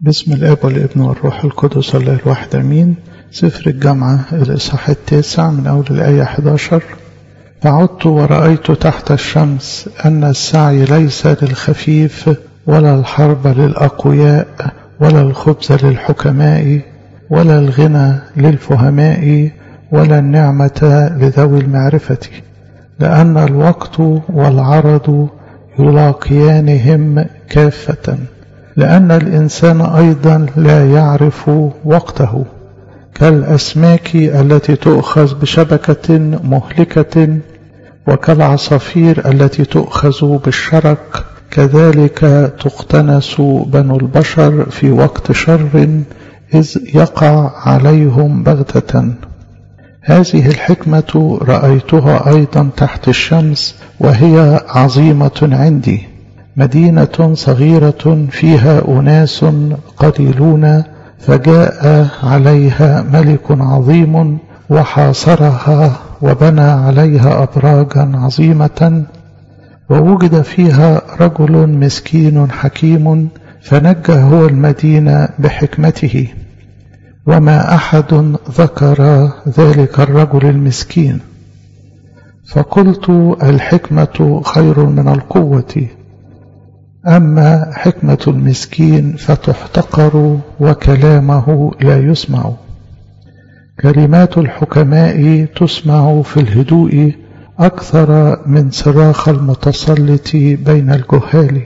بسم الاب والابن والروح القدس الله الواحد امين سفر الجامعة الاصحاح التاسع من اول الايه 11 فعدت ورأيت تحت الشمس أن السعي ليس للخفيف ولا الحرب للأقوياء ولا الخبز للحكماء ولا الغنى للفهماء ولا النعمة لذوي المعرفة لأن الوقت والعرض يلاقيانهم كافة لأن الإنسان أيضا لا يعرف وقته كالأسماك التي تؤخذ بشبكة مهلكة وكالعصافير التي تؤخذ بالشرك كذلك تقتنس بنو البشر في وقت شر إذ يقع عليهم بغتة هذه الحكمة رأيتها أيضا تحت الشمس وهي عظيمة عندي مدينة صغيرة فيها أناس قليلون فجاء عليها ملك عظيم وحاصرها وبنى عليها أبراجا عظيمة ووجد فيها رجل مسكين حكيم فنجى هو المدينة بحكمته وما أحد ذكر ذلك الرجل المسكين فقلت الحكمة خير من القوة أما حكمة المسكين فتحتقر وكلامه لا يسمع كلمات الحكماء تسمع في الهدوء أكثر من صراخ المتسلط بين الجهال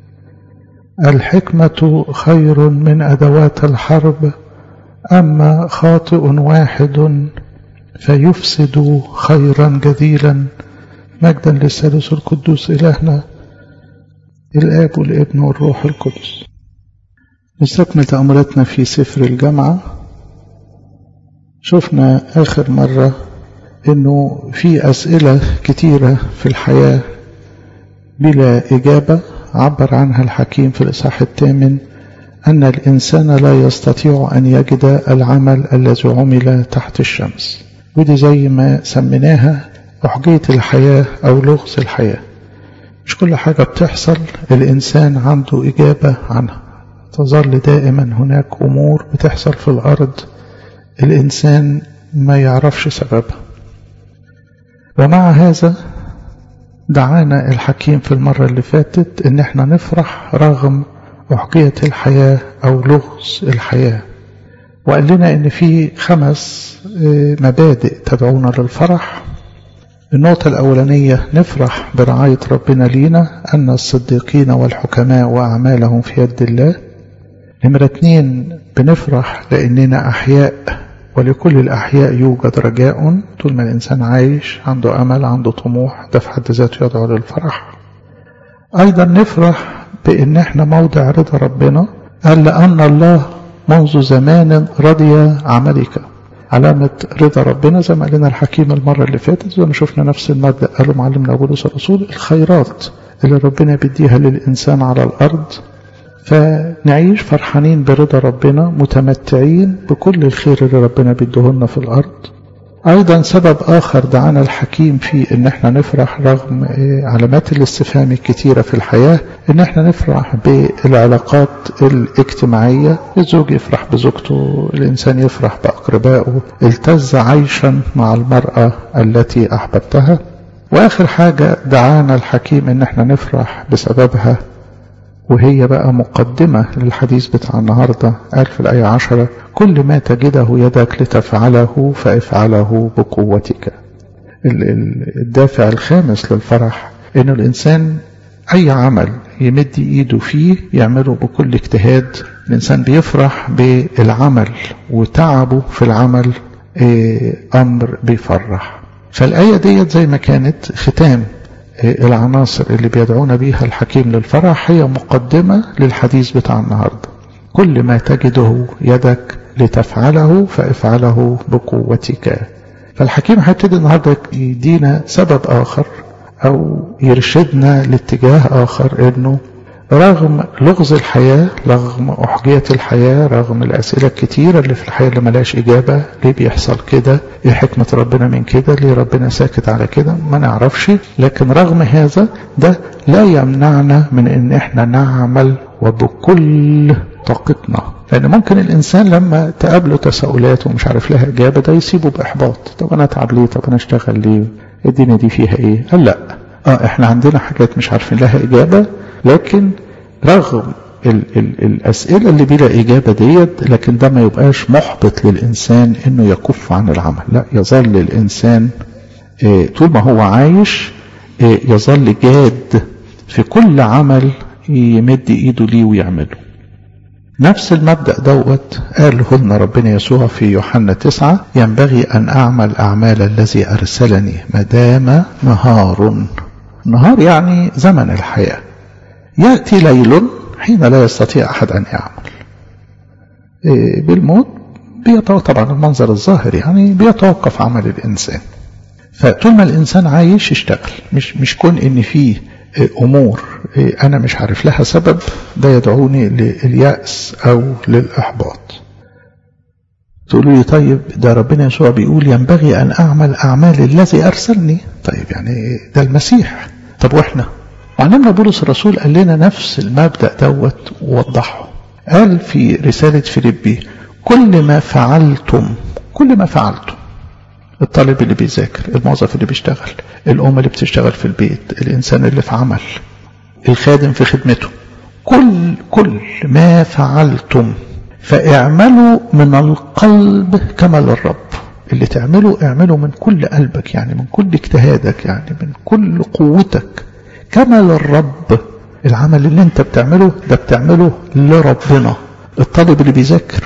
الحكمة خير من أدوات الحرب أما خاطئ واحد فيفسد خيرا جذيلا مجدا للثالوث القدوس إلهنا الآب والابن والروح القدس نستكمل تأملاتنا في سفر الجامعة شفنا آخر مرة إنه في أسئلة كتيرة في الحياة بلا إجابة عبر عنها الحكيم في الإصحاح الثامن أن الإنسان لا يستطيع أن يجد العمل الذي عمل تحت الشمس ودي زي ما سميناها أحجية الحياة أو لغز الحياة مش كل حاجة بتحصل الإنسان عنده إجابة عنها تظل دائما هناك أمور بتحصل في الأرض الإنسان ما يعرفش سببها ومع هذا دعانا الحكيم في المرة اللي فاتت إن احنا نفرح رغم أحجية الحياة أو لغز الحياة وقال لنا إن في خمس مبادئ تدعونا للفرح النقطة الأولانية نفرح برعاية ربنا لينا أن الصديقين والحكماء وأعمالهم في يد الله نمرة اتنين بنفرح لأننا أحياء ولكل الأحياء يوجد رجاء طول ما الإنسان عايش عنده أمل عنده طموح ده في حد ذاته يدعو للفرح أيضا نفرح بأن احنا موضع رضا ربنا قال لأن الله منذ زمان رضي عملك علامة رضا ربنا زي ما قالنا الحكيم المرة اللي فاتت زي ما شفنا نفس المبدأ قاله معلمنا بولس الرسول الخيرات اللي ربنا بيديها للإنسان على الأرض فنعيش فرحانين برضا ربنا متمتعين بكل الخير اللي ربنا بيديهولنا في الأرض أيضا سبب آخر دعانا الحكيم في إن احنا نفرح رغم علامات الاستفهام الكتيرة في الحياة إن احنا نفرح بالعلاقات الاجتماعية الزوج يفرح بزوجته الإنسان يفرح بأقربائه التز عيشا مع المرأة التي أحببتها وآخر حاجة دعانا الحكيم إن احنا نفرح بسببها وهي بقى مقدمة للحديث بتاع النهاردة قال في الآية عشرة كل ما تجده يدك لتفعله فافعله بقوتك الدافع الخامس للفرح إن الإنسان أي عمل يمد إيده فيه يعمله بكل اجتهاد الإنسان بيفرح بالعمل وتعبه في العمل أمر بيفرح فالآية ديت زي ما كانت ختام العناصر اللي بيدعونا بيها الحكيم للفرح هي مقدمة للحديث بتاع النهاردة كل ما تجده يدك لتفعله فافعله بقوتك فالحكيم هيبتدي النهاردة يدينا سبب آخر أو يرشدنا لاتجاه آخر إنه رغم لغز الحياة رغم أحجية الحياة رغم الأسئلة الكتيرة اللي في الحياة اللي ملاش إجابة ليه بيحصل كده إيه حكمة ربنا من كده ليه ربنا ساكت على كده ما نعرفش لكن رغم هذا ده لا يمنعنا من إن إحنا نعمل وبكل طاقتنا لأن ممكن الإنسان لما تقابله تساؤلات ومش عارف لها إجابة ده يسيبه بإحباط طب أنا أتعب ليه طب أنا أشتغل ليه الدنيا دي فيها إيه قال لأ اه احنا عندنا حاجات مش عارفين لها إجابة لكن رغم ال ال الأسئلة اللي بلا إجابة ديت لكن ده ما يبقاش محبط للإنسان إنه يكف عن العمل لا يظل الإنسان اه طول ما هو عايش اه يظل جاد في كل عمل يمد إيده ليه ويعمله نفس المبدأ دوت قاله لنا ربنا يسوع في يوحنا تسعة ينبغي أن أعمل أعمال الذي أرسلني مدام نهار نهار يعني زمن الحياة يأتي ليل حين لا يستطيع أحد أن يعمل إيه بالموت بيتوقف طبعا المنظر الظاهر يعني بيتوقف عمل الإنسان فطول ما الإنسان عايش يشتغل مش مش كون إن فيه أمور أنا مش عارف لها سبب ده يدعوني لليأس أو للإحباط تقولوا لي طيب ده ربنا يسوع بيقول ينبغي أن أعمل أعمال الذي أرسلني طيب يعني ده المسيح طب وإحنا وعلمنا بولس الرسول قال لنا نفس المبدأ دوت ووضحه قال في رسالة فيليبي كل ما فعلتم كل ما فعلتم الطالب اللي بيذاكر الموظف اللي بيشتغل الأم اللي بتشتغل في البيت الإنسان اللي في عمل الخادم في خدمته كل كل ما فعلتم فاعملوا من القلب كما للرب اللي تعمله اعمله من كل قلبك يعني من كل اجتهادك يعني من كل قوتك كما للرب العمل اللي انت بتعمله ده بتعمله لربنا الطالب اللي بيذاكر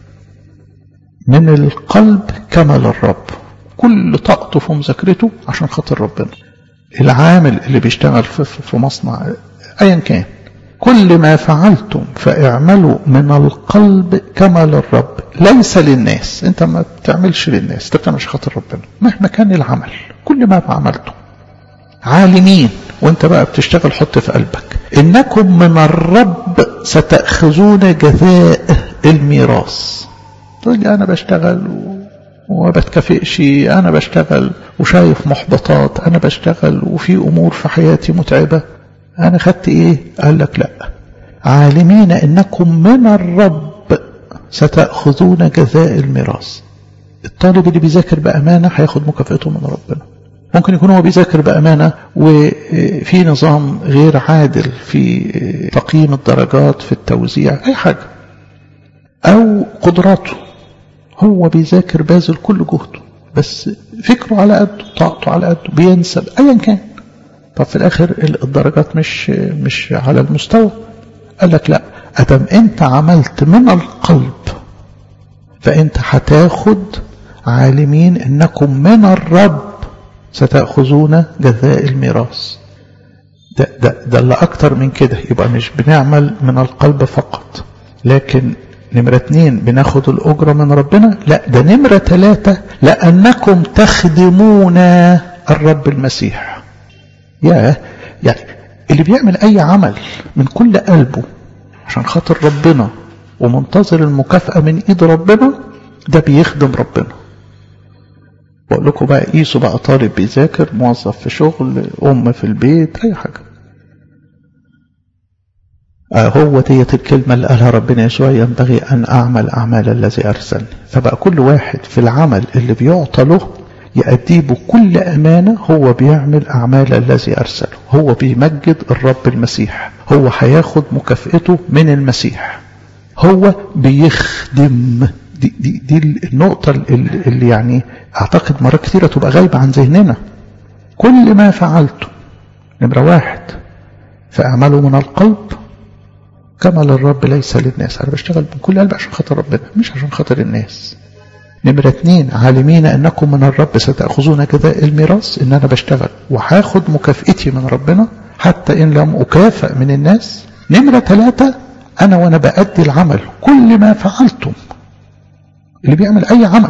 من القلب كما للرب كل طاقته في مذاكرته عشان خاطر ربنا العامل اللي بيشتغل في, في مصنع ايا كان كل ما فعلتم فاعملوا من القلب كما للرب ليس للناس انت ما بتعملش للناس انت بتعملش خاطر ربنا مهما كان العمل كل ما عملته عالمين وانت بقى بتشتغل حط في قلبك انكم من الرب ستأخذون جزاء الميراث تقول لي انا بشتغل وما بتكافئش انا بشتغل وشايف محبطات انا بشتغل وفي امور في حياتي متعبه انا خدت ايه قال لك لا عالمين انكم من الرب ستاخذون جزاء الميراث الطالب اللي بيذاكر بامانه هياخد مكافئته من ربنا ممكن يكون هو بيذاكر بامانه وفي نظام غير عادل في تقييم الدرجات في التوزيع اي حاجه او قدراته هو بيذاكر باذل كل جهده بس فكره على قده طاقته على قده بينسى ايا كان طب في الاخر الدرجات مش مش على المستوى قال لك لا ادم انت عملت من القلب فانت هتاخد عالمين انكم من الرب ستاخذون جزاء الميراث ده ده ده اللي اكتر من كده يبقى مش بنعمل من القلب فقط لكن نمرة اتنين بناخد الأجرة من ربنا لا ده نمرة ثلاثة لأنكم تخدمون الرب المسيح يا يعني اللي بيعمل أي عمل من كل قلبه عشان خاطر ربنا ومنتظر المكافأة من إيد ربنا ده بيخدم ربنا بقول لكم بقى قيسوا بقى طالب بيذاكر موظف في شغل أم في البيت أي حاجة هو ديت الكلمة اللي قالها ربنا يسوع ينبغي أن أعمل أعمال الذي أرسلني فبقى كل واحد في العمل اللي بيعطى له يأديه بكل أمانة هو بيعمل أعمال الذي أرسله هو بيمجد الرب المسيح هو هياخد مكافئته من المسيح هو بيخدم دي, دي, دي النقطة اللي يعني أعتقد مرات كثيرة تبقى غايبة عن ذهننا كل ما فعلته نمرة واحد فأعمله من القلب كما للرب ليس للناس أنا بشتغل بكل قلب عشان خاطر ربنا مش عشان خاطر الناس نمرة اتنين عالمين أنكم من الرب ستأخذون جزاء الميراث إن أنا بشتغل وهاخد مكافئتي من ربنا حتى إن لم أكافئ من الناس نمرة ثلاثة أنا وأنا بأدي العمل كل ما فعلتم اللي بيعمل أي عمل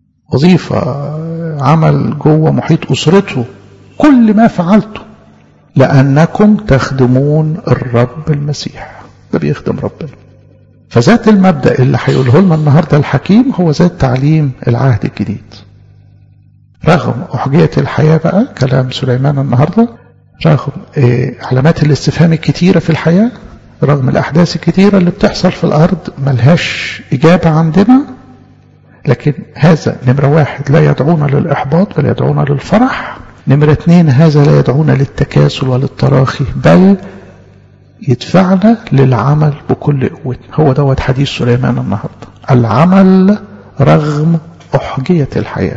وظيفة عمل جوه محيط أسرته كل ما فعلته لأنكم تخدمون الرب المسيح ده بيخدم ربنا فذات المبدأ اللي هيقوله لنا النهاردة الحكيم هو ذات تعليم العهد الجديد رغم أحجية الحياة بقى كلام سليمان النهاردة رغم إيه علامات الاستفهام الكتيرة في الحياة رغم الأحداث الكتيرة اللي بتحصل في الأرض ملهاش إجابة عندنا لكن هذا نمرة واحد لا يدعونا للإحباط بل يدعونا للفرح نمرة اثنين هذا لا يدعونا للتكاسل وللتراخي بل يدفعنا للعمل بكل قوتنا هو دوت حديث سليمان النهارده العمل رغم أحجية الحياة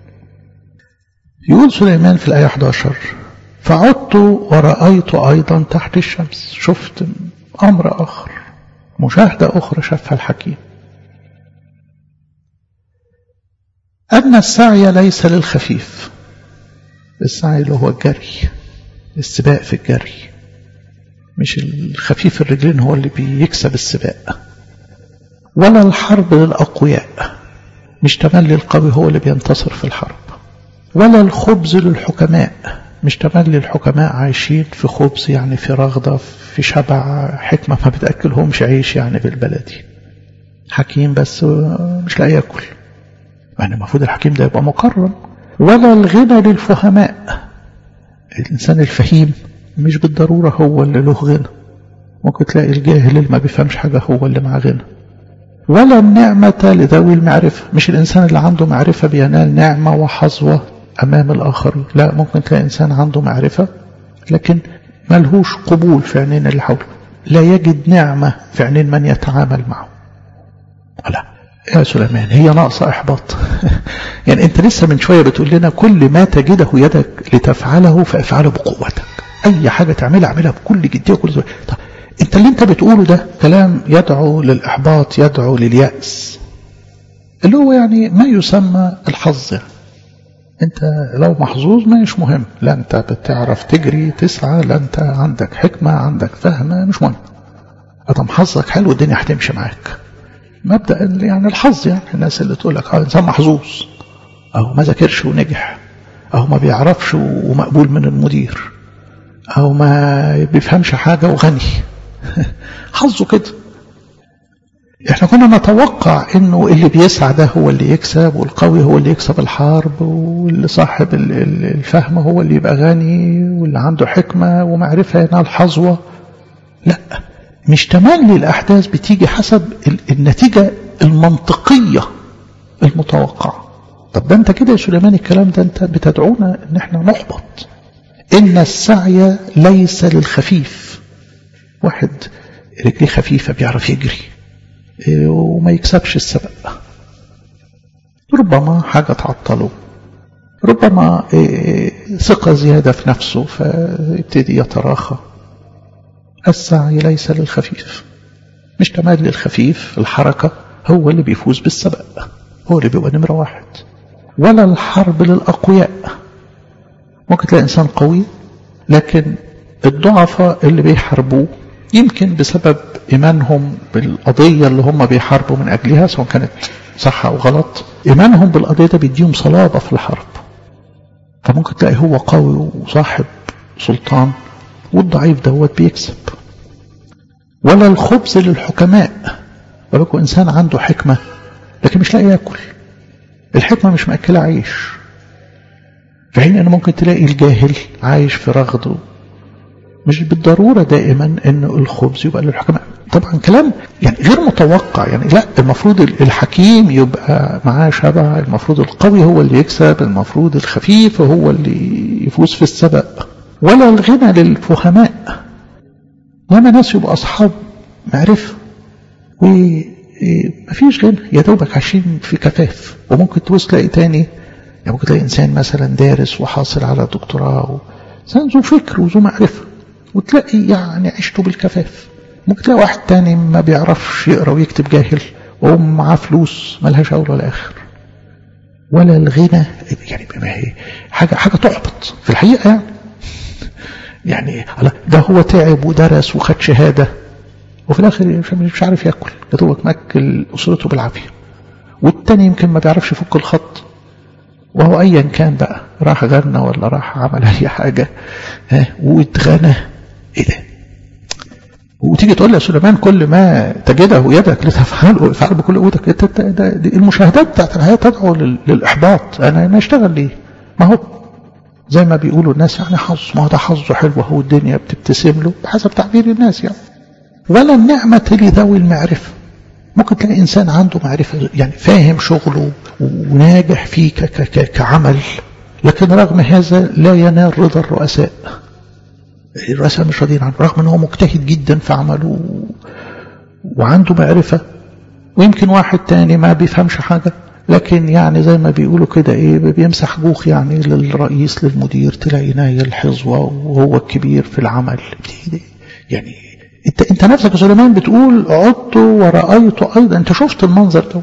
يقول سليمان في الآية 11 فعدت ورأيت أيضا تحت الشمس شفت أمر آخر مشاهدة أخرى شافها الحكيم أن السعي ليس للخفيف السعي اللي هو الجري السباق في الجري مش الخفيف الرجلين هو اللي بيكسب السباق ولا الحرب للأقوياء مش تملي القوي هو اللي بينتصر في الحرب ولا الخبز للحكماء مش تملي الحكماء عايشين في خبز يعني في رغدة في شبع حكمة ما بتأكلهمش عيش يعني بالبلدي حكيم بس مش لاقي ياكل يعني المفروض الحكيم ده يبقى مكرم ولا الغنى للفهماء الإنسان الفهيم مش بالضرورة هو اللي له غنى ممكن تلاقي الجاهل اللي ما بيفهمش حاجة هو اللي مع غنى ولا النعمة لذوي المعرفة مش الإنسان اللي عنده معرفة بينال نعمة وحظوة أمام الآخرين لا ممكن تلاقي إنسان عنده معرفة لكن ملهوش قبول في عينين اللي حوله لا يجد نعمة في عينين من يتعامل معه لا يا سليمان هي ناقصة إحباط يعني أنت لسه من شوية بتقول لنا كل ما تجده يدك لتفعله فافعله بقوتك أي حاجة تعملها اعملها بكل جدية وكل زوجة طب أنت اللي أنت بتقوله ده كلام يدعو للإحباط يدعو لليأس اللي هو يعني ما يسمى الحظ يعني. انت لو محظوظ مش مهم لا انت بتعرف تجري تسعى لا انت عندك حكمة عندك فهم مش مهم ادم حظك حلو الدنيا هتمشي معاك مبدأ يعني الحظ يعني الناس اللي تقول لك اه انسان محظوظ او ما ذاكرش ونجح او ما بيعرفش ومقبول من المدير او ما بيفهمش حاجة وغني حظه كده احنا كنا نتوقع انه اللي بيسعى ده هو اللي يكسب والقوي هو اللي يكسب الحرب واللي صاحب الفهم هو اللي يبقى غني واللي عنده حكمة ومعرفة ينال حظوة لا مش تملي الأحداث بتيجي حسب النتيجة المنطقية المتوقعة طب ده انت كده يا سليمان الكلام ده انت بتدعونا ان احنا نحبط ان السعي ليس للخفيف واحد رجليه خفيفة بيعرف يجري وما يكسبش السبق ربما حاجة تعطله ربما ثقة زيادة في نفسه فيبتدي يتراخى السعي ليس للخفيف مش تمام للخفيف الحركة هو اللي بيفوز بالسبق هو اللي بيبقى نمرة واحد ولا الحرب للأقوياء ممكن تلاقي إنسان قوي لكن الضعفاء اللي بيحاربوه يمكن بسبب إيمانهم بالقضية اللي هم بيحاربوا من أجلها سواء كانت صح أو غلط إيمانهم بالقضية ده بيديهم صلابة في الحرب فممكن تلاقي هو قوي وصاحب سلطان والضعيف دوت بيكسب ولا الخبز للحكماء ولكن إنسان عنده حكمة لكن مش لاقي ياكل الحكمة مش مأكلة عيش في حين أن ممكن تلاقي الجاهل عايش في رغده مش بالضرورة دائما أن الخبز يبقى للحكماء طبعا كلام يعني غير متوقع يعني لا المفروض الحكيم يبقى معاه شبع المفروض القوي هو اللي يكسب المفروض الخفيف هو اللي يفوز في السبق ولا الغنى للفهماء لما ناس يبقى أصحاب معرفة ومفيش غنى يا دوبك عايشين في كفاف وممكن تبص تلاقي تاني يعني ممكن تلاقي إنسان مثلا دارس وحاصل على دكتوراه إنسان ذو فكر وذو معرفة وتلاقي يعني عيشته بالكفاف ممكن تلاقي واحد تاني ما بيعرفش يقرا ويكتب جاهل ومعاه فلوس ملهاش اول ولا اخر ولا الغنى يعني ما هي حاجه حاجه تحبط في الحقيقه يعني يعني ده هو تعب ودرس وخد شهاده وفي الاخر مش عارف ياكل يا دوبك ماكل اسرته بالعافيه والتاني يمكن ما بيعرفش يفك الخط وهو ايا كان بقى راح غنى ولا راح عمل اي حاجه ها واتغنى ايه ده وتيجي تقول يا سليمان كل ما تجده يدك لتفعله افعل بكل قوتك انت ده دي المشاهدات بتاعت الحياه تدعو للاحباط انا انا اشتغل ليه؟ ما هو زي ما بيقولوا الناس يعني حظ ما هو ده حظه حلو هو الدنيا بتبتسم له بحسب تعبير الناس يعني ولا النعمة لذوي المعرفة ممكن تلاقي إنسان عنده معرفة يعني فاهم شغله وناجح فيه كعمل لكن رغم هذا لا ينال رضا الرؤساء الرؤساء مش راضيين عنه رغم ان هو مجتهد جدا في عمله وعنده معرفة ويمكن واحد تاني ما بيفهمش حاجة لكن يعني زي ما بيقولوا كده ايه بيمسح جوخ يعني للرئيس للمدير تلاقي نايل حظوة وهو الكبير في العمل يعني انت انت نفسك يا سليمان بتقول عدت ورأيت ايضا انت شفت المنظر دوت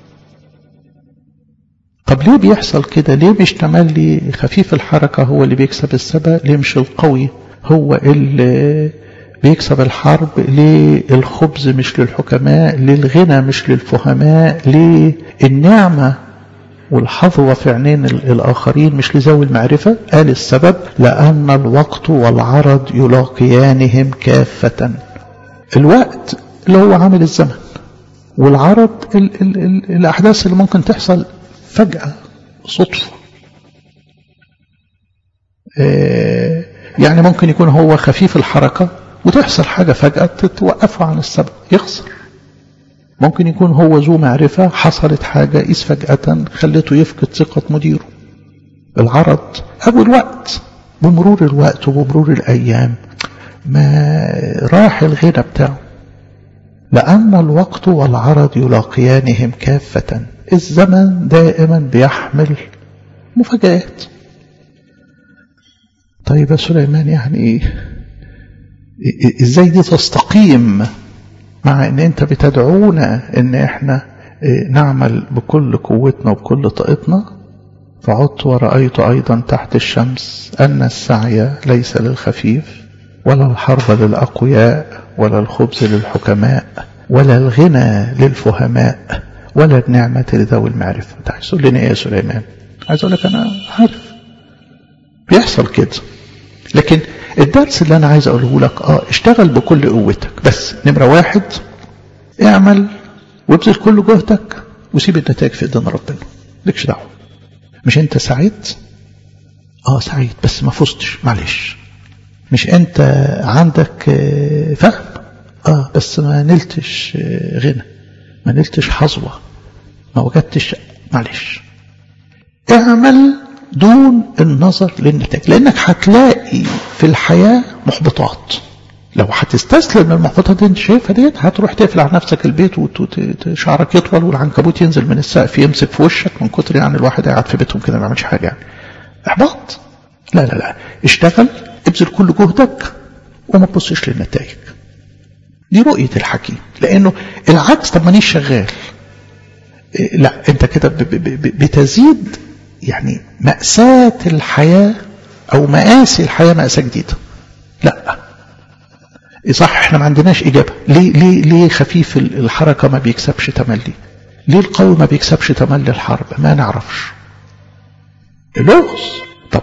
طب ليه بيحصل كده ليه مش تملي خفيف الحركة هو اللي بيكسب السبق ليه مش القوي هو اللي بيكسب الحرب ليه الخبز مش للحكماء ليه الغنى مش للفهماء ليه النعمة والحظوة في عينين الآخرين مش لذوي المعرفة قال السبب لأن الوقت والعرض يلاقيانهم كافة الوقت اللي هو عامل الزمن والعرض ال ال ال الأحداث اللي ممكن تحصل فجأة صدفة آه يعني ممكن يكون هو خفيف الحركة وتحصل حاجة فجأة توقفه عن السبب يخسر ممكن يكون هو ذو معرفة حصلت حاجة إذ فجأة خلته يفقد ثقة مديره العرض أو الوقت بمرور الوقت وبمرور الأيام ما راح الغنى بتاعه لأن الوقت والعرض يلاقيانهم كافة الزمن دائما بيحمل مفاجآت طيب يا سليمان يعني ازاي دي تستقيم مع ان انت بتدعونا ان احنا نعمل بكل قوتنا وبكل طاقتنا فعدت ورأيت ايضا تحت الشمس ان السعي ليس للخفيف ولا الحرب للأقوياء ولا الخبز للحكماء ولا الغنى للفهماء ولا النعمة لذوي المعرفة انت عايز تقول لنا ايه يا سليمان عايز اقول لك انا عارف بيحصل كده لكن الدرس اللي انا عايز اقوله لك اه اشتغل بكل قوتك بس نمرة واحد اعمل وابذل كل جهدك وسيب النتائج في ايدين ربنا لكش دعوه مش انت سعيد اه سعيد بس ما فزتش معلش مش انت عندك فهم اه بس ما نلتش غنى ما نلتش حظوة ما وجدتش معلش اعمل دون النظر للنتائج لانك هتلاقي في الحياة محبطات لو هتستسلم للمحبطات دي انت شايفها ديت هتروح تقفل على نفسك البيت وشعرك يطول والعنكبوت ينزل من السقف يمسك في وشك من كتر يعني الواحد قاعد في بيتهم كده ما يعملش حاجه يعني احباط لا لا لا اشتغل ابذل كل جهدك وما تبصش للنتائج دي رؤية الحكيم لأنه العكس طب مانيش شغال لا أنت كده بتزيد يعني مأساة الحياة أو مآسي الحياة مأساة جديدة لا صح احنا ما عندناش إجابة ليه, ليه, ليه خفيف الحركة ما بيكسبش تملي ليه القوي ما بيكسبش تملي الحرب ما نعرفش لغز طب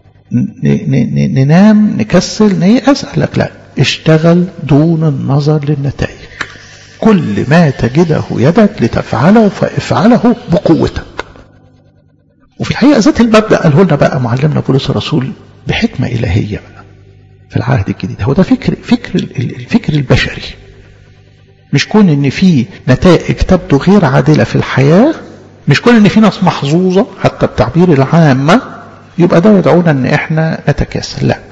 ننام نكسل نيأس قال لك لا اشتغل دون النظر للنتائج كل ما تجده يدك لتفعله فافعله بقوتك وفي الحقيقة ذات المبدأ قاله لنا بقى معلمنا بولس الرسول بحكمة إلهية بقى في العهد الجديد هو ده فكر فكر الفكر البشري مش كون ان في نتائج تبدو غير عادلة في الحياة مش كون ان في ناس محظوظة حتى التعبير العامة يبقى ده يدعونا ان احنا نتكاسل لا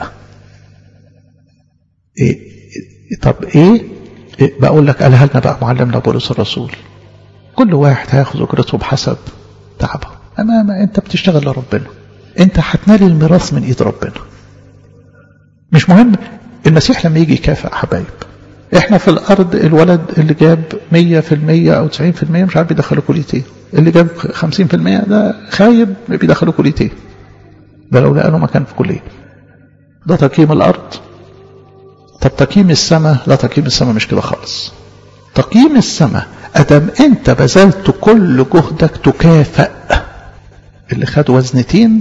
إيه طب ايه, إيه بقول لك قالها لنا بقى معلمنا بولس الرسول كل واحد هياخد اجرته بحسب تعبه اما ما انت بتشتغل لربنا انت هتنال الميراث من ايد ربنا مش مهم المسيح لما يجي يكافئ حبايب احنا في الارض الولد اللي جاب 100% او 90% مش عارف بيدخله كليتين اللي جاب 50% ده خايب بيدخله كليتين ده لو لقى له مكان في كليه ده تقييم الارض طب تقييم السماء لا تقييم السماء مش كده خالص تقييم السماء ادم انت بذلت كل جهدك تكافئ اللي خد وزنتين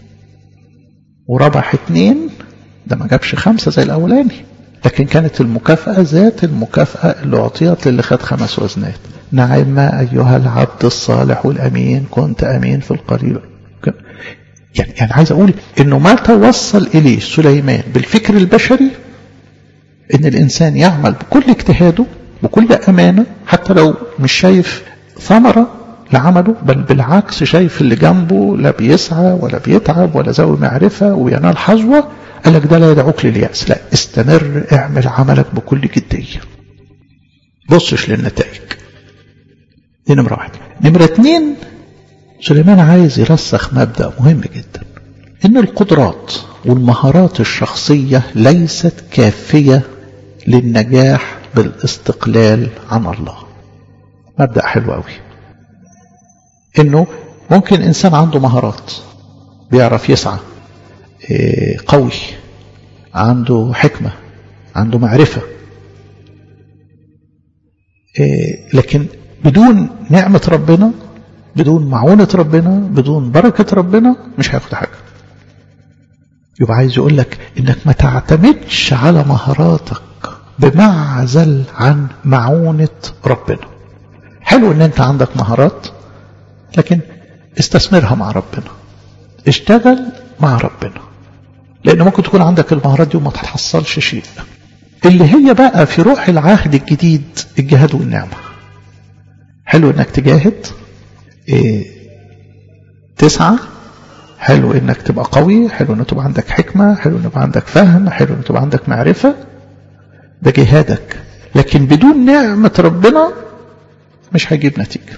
وربح اتنين ده ما جابش خمسة زي الأولاني لكن كانت المكافأة ذات المكافأة اللي أعطيت للي خد خمس وزنات نعم أيها العبد الصالح والأمين كنت أمين في القليل يعني يعني عايز أقول إنه ما توصل إليه سليمان بالفكر البشري إن الإنسان يعمل بكل اجتهاده بكل أمانة حتى لو مش شايف ثمرة لعمله بل بالعكس شايف اللي جنبه لا بيسعى ولا بيتعب ولا ذوي معرفة وينال حظوة قال لك ده لا يدعوك لليأس لا استمر اعمل عملك بكل جدية بصش للنتائج دي نمرة واحد نمرة اتنين سليمان عايز يرسخ مبدأ مهم جدا ان القدرات والمهارات الشخصية ليست كافية للنجاح بالاستقلال عن الله مبدأ حلو قوي انه ممكن انسان عنده مهارات بيعرف يسعى قوي عنده حكمة عنده معرفة لكن بدون نعمة ربنا بدون معونة ربنا بدون بركة ربنا مش هياخد حاجة يبقى عايز يقول لك انك ما تعتمدش على مهاراتك بمعزل عن معونة ربنا حلو ان انت عندك مهارات لكن استثمرها مع ربنا اشتغل مع ربنا لان ممكن تكون عندك المهارات دي وما تحصلش شيء اللي هي بقى في روح العهد الجديد الجهاد والنعمة حلو انك تجاهد إيه تسعى حلو انك تبقى قوي حلو ان تبقى عندك حكمة حلو ان يبقى عندك فهم حلو ان تبقى عندك معرفة ده جهادك لكن بدون نعمة ربنا مش هيجيب نتيجة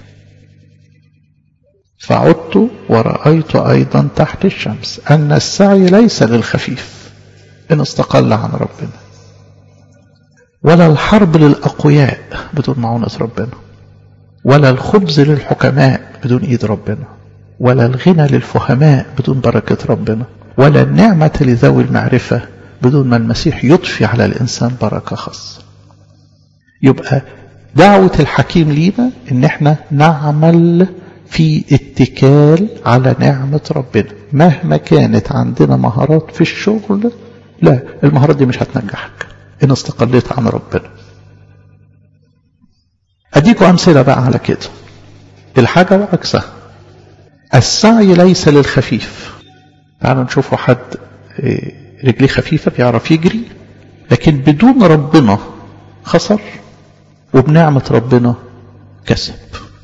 فعدت ورأيت أيضا تحت الشمس أن السعي ليس للخفيف إن استقل عن ربنا ولا الحرب للأقوياء بدون معونة ربنا ولا الخبز للحكماء بدون إيد ربنا ولا الغنى للفهماء بدون بركة ربنا ولا النعمة لذوي المعرفة بدون ما المسيح يضفي على الإنسان بركة خاصة يبقى دعوة الحكيم لينا إن احنا نعمل في اتكال على نعمة ربنا مهما كانت عندنا مهارات في الشغل لا المهارات دي مش هتنجحك إن استقليت عن ربنا أديكم أمثلة بقى على كده الحاجة وعكسها السعي ليس للخفيف تعالوا نشوفوا حد رجليه خفيفة بيعرف يجري لكن بدون ربنا خسر وبنعمة ربنا كسب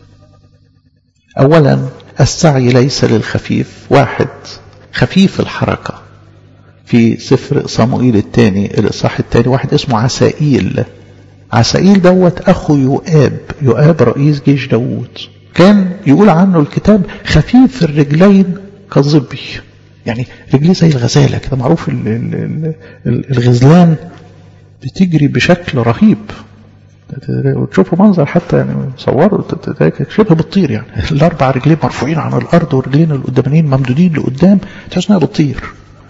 أولا السعي ليس للخفيف واحد خفيف الحركة في سفر صموئيل الثاني الإصحاح الثاني واحد اسمه عسائيل عسائيل دوت أخو يؤاب يؤاب رئيس جيش داوود كان يقول عنه الكتاب خفيف الرجلين كالظبي يعني رجليه زي الغزالة كده معروف ال ال ال الغزلان بتجري بشكل رهيب وتشوفوا منظر حتى يعني صوروا شبه بتطير يعني الاربع رجلين مرفوعين عن الارض والرجلين القدامانيين ممدودين لقدام تحس انها بتطير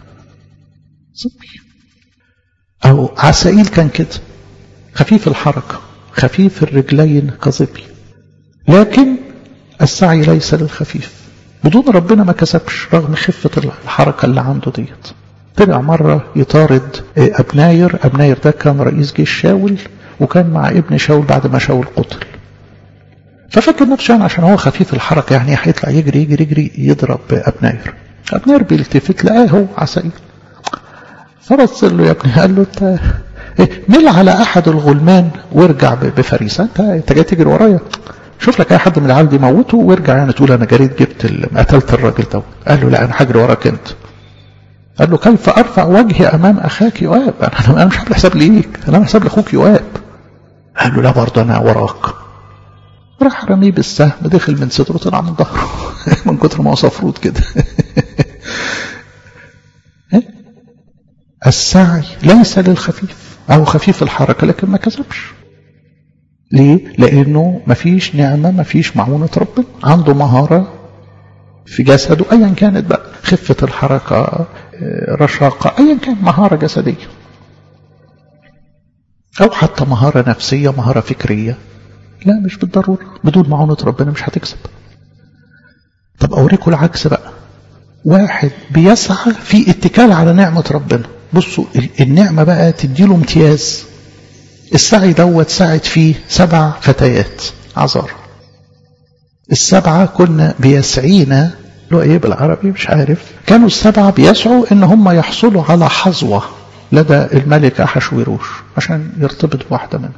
صبي او عسائيل كان كده خفيف الحركه خفيف الرجلين كظبي لكن السعي ليس للخفيف بدون ربنا ما كسبش رغم خفة الحركة اللي عنده ديت طلع مرة يطارد أبناير أبناير ده كان رئيس جيش شاول وكان مع ابن شاول بعد ما شاول قتل ففكر نفسه يعني عشان هو خفيف الحركة يعني هيطلع يجري يجري يجري يضرب أبناير أبناير بيلتفت لقاه هو عسائل فبص له يا ابني قال له انت مل على أحد الغلمان وارجع بفريسة انت انت جاي تجري ورايا شوف لك اي حد من العيال دي موته وارجع يعني تقول انا جريت جبت قتلت الراجل ده قال له لا انا هجري وراك انت قال له كيف ارفع وجهي امام اخاك يؤاب انا انا مش عامل حساب ليك انا عامل حساب لاخوك يؤاب قال له لا برضه انا وراك راح رميه بالسهم دخل من صدره طلع من ظهره من كتر ما هو صفروت كده السعي ليس للخفيف او خفيف الحركه لكن ما كسبش ليه؟ لأنه مفيش نعمة مفيش معونة ربنا عنده مهارة في جسده أيا كانت بقى خفة الحركة رشاقة أيا كان مهارة جسدية أو حتى مهارة نفسية مهارة فكرية لا مش بالضرورة بدون معونة ربنا مش هتكسب طب أوريكم العكس بقى واحد بيسعى في اتكال على نعمة ربنا بصوا النعمة بقى تديله امتياز السعي دوت سعت فيه سبع فتيات عذار السبعة كنا بيسعينا له ايه بالعربي مش عارف كانوا السبعة بيسعوا ان هم يحصلوا على حظوة لدى الملك أحشويروش عشان يرتبط بواحدة منهم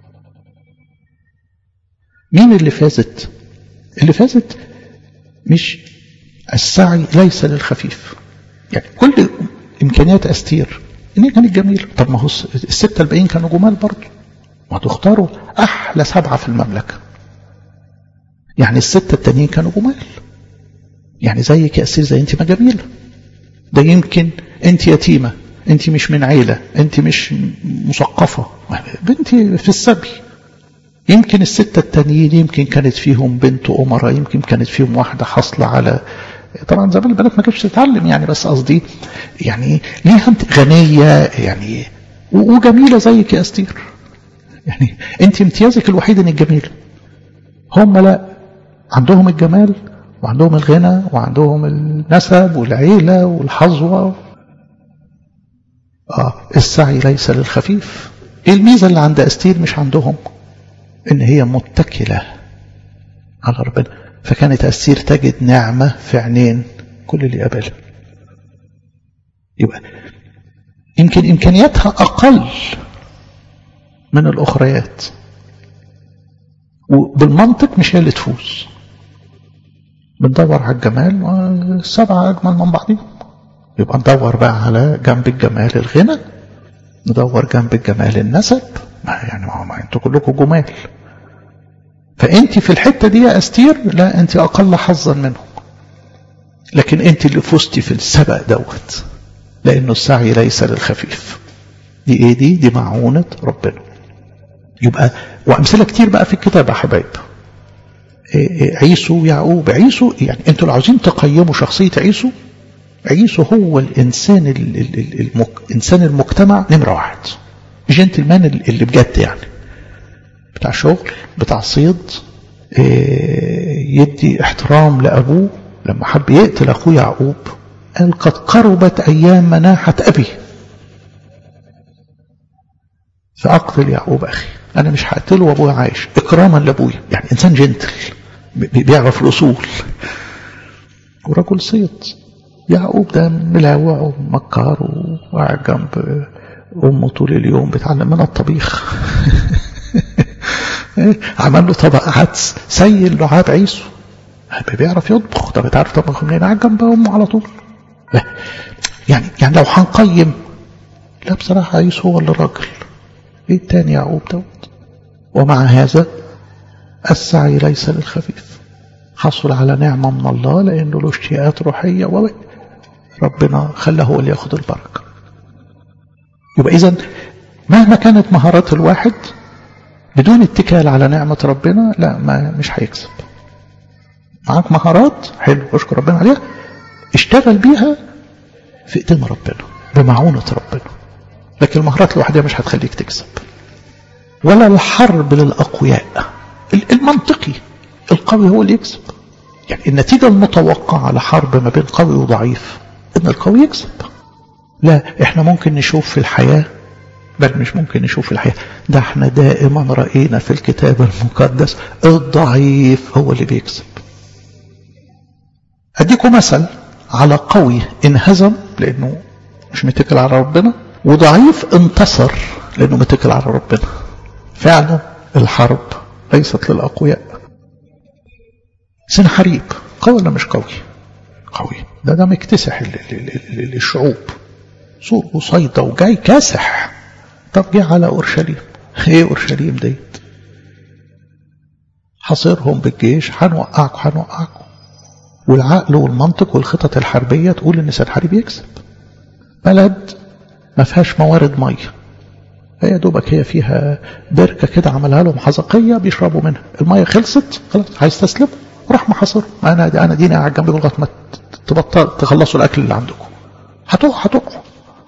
مين اللي فازت اللي فازت مش السعي ليس للخفيف يعني كل إمكانيات أستير إن هي كانت جميلة طب ما هو الستة الباقيين كانوا جمال برضه ما تختاروا أحلى سبعة في المملكة يعني الستة التانيين كانوا جمال يعني زيك يا أستير زي أنت ما جميلة ده يمكن أنت يتيمة أنت مش من عيلة أنت مش مثقفة بنتي في السبي يمكن الستة التانيين يمكن كانت فيهم بنت أمراء يمكن كانت فيهم واحدة حاصلة على طبعا زمان البنات ما كانتش تتعلم يعني بس قصدي يعني ليها غنية يعني وجميلة زيك يا أستير يعني أنت امتيازك الوحيد إنك جميلة هم لا عندهم الجمال وعندهم الغنى وعندهم النسب والعيلة والحظوة آه السعي ليس للخفيف ايه الميزة اللي عند أستير مش عندهم ان هي متكلة على ربنا فكانت أستير تجد نعمة في عينين كل اللي قابلها يبقى يمكن إمكانياتها أقل من الأخريات وبالمنطق مش هي اللي تفوز بندور على الجمال والسبعة أجمل من بعضهم يبقى ندور بقى على جنب الجمال الغنى ندور جنب الجمال النسب ما يعني ما, ما انتوا كلكم جمال فانت في الحتة دي يا أستير لا انت أقل حظا منهم لكن انت اللي فزتي في السبق دوت لأنه السعي ليس للخفيف دي ايه دي دي معونة ربنا يبقى وأمثلة كتير بقى في الكتاب يا حبايب عيسو ويعقوب عيسو يعني انتوا لو عاوزين تقيموا شخصية عيسو عيسو هو الإنسان المك... إنسان المجتمع نمرة واحد جنتلمان اللي بجد يعني بتاع شغل بتاع صيد يدي احترام لأبوه لما حب يقتل أخوه يعقوب قال قد قربت أيام مناحة أبي فأقتل يعقوب أخي أنا مش هقتله وأبويا عايش إكراما لأبويا يعني إنسان جنتل بيعرف الأصول ورجل صيد يعقوب ده ملاوع ومكار وقاعد جنب أمه طول اليوم بيتعلم منها الطبيخ عمل له طبق عدس سيل لعاب عيسو بيعرف يطبخ طب تعرف تطبخ منين قاعد جنب أمه على طول يعني يعني لو هنقيم لا بصراحة عيسو هو اللي راجل ايه التاني يعقوب دوت ومع هذا السعي ليس للخفيف حصل على نعمة من الله لأنه له اشتياقات روحية وربنا خلاه هو اللي ياخد البركة يبقى إذا مهما كانت مهارات الواحد بدون اتكال على نعمة ربنا لا ما مش هيكسب معاك مهارات حلو اشكر ربنا عليها اشتغل بيها في ايدين ربنا بمعونة ربنا لكن المهارات لوحدها مش هتخليك تكسب ولا الحرب للأقوياء المنطقي القوي هو اللي يكسب يعني النتيجة المتوقعة لحرب ما بين قوي وضعيف ان القوي يكسب لا احنا ممكن نشوف في الحياة بل مش ممكن نشوف في الحياة ده احنا دائما رأينا في الكتاب المقدس الضعيف هو اللي بيكسب اديكم مثل على قوي انهزم لانه مش متكل على ربنا وضعيف انتصر لانه متكل على ربنا فعلا الحرب ليست للاقوياء سنحريب قوي ولا مش قوي قوي ده ده مكتسح الشعوب سور وصيدا وجاي كاسح طب جه على اورشليم ايه اورشليم ديت حاصرهم بالجيش هنوقعكم هنوقعكم والعقل والمنطق والخطط الحربيه تقول ان سنحريب يكسب بلد ما فيهاش موارد ميه هي دوبك هي فيها بركه كده عملها لهم حزقيه بيشربوا منها الميه خلصت خلاص هيستسلموا وراح محاصرهم انا انا ديني قاعد جنبي لغايه ما تبطل تخلصوا الاكل اللي عندكم هتقعوا هتقعوا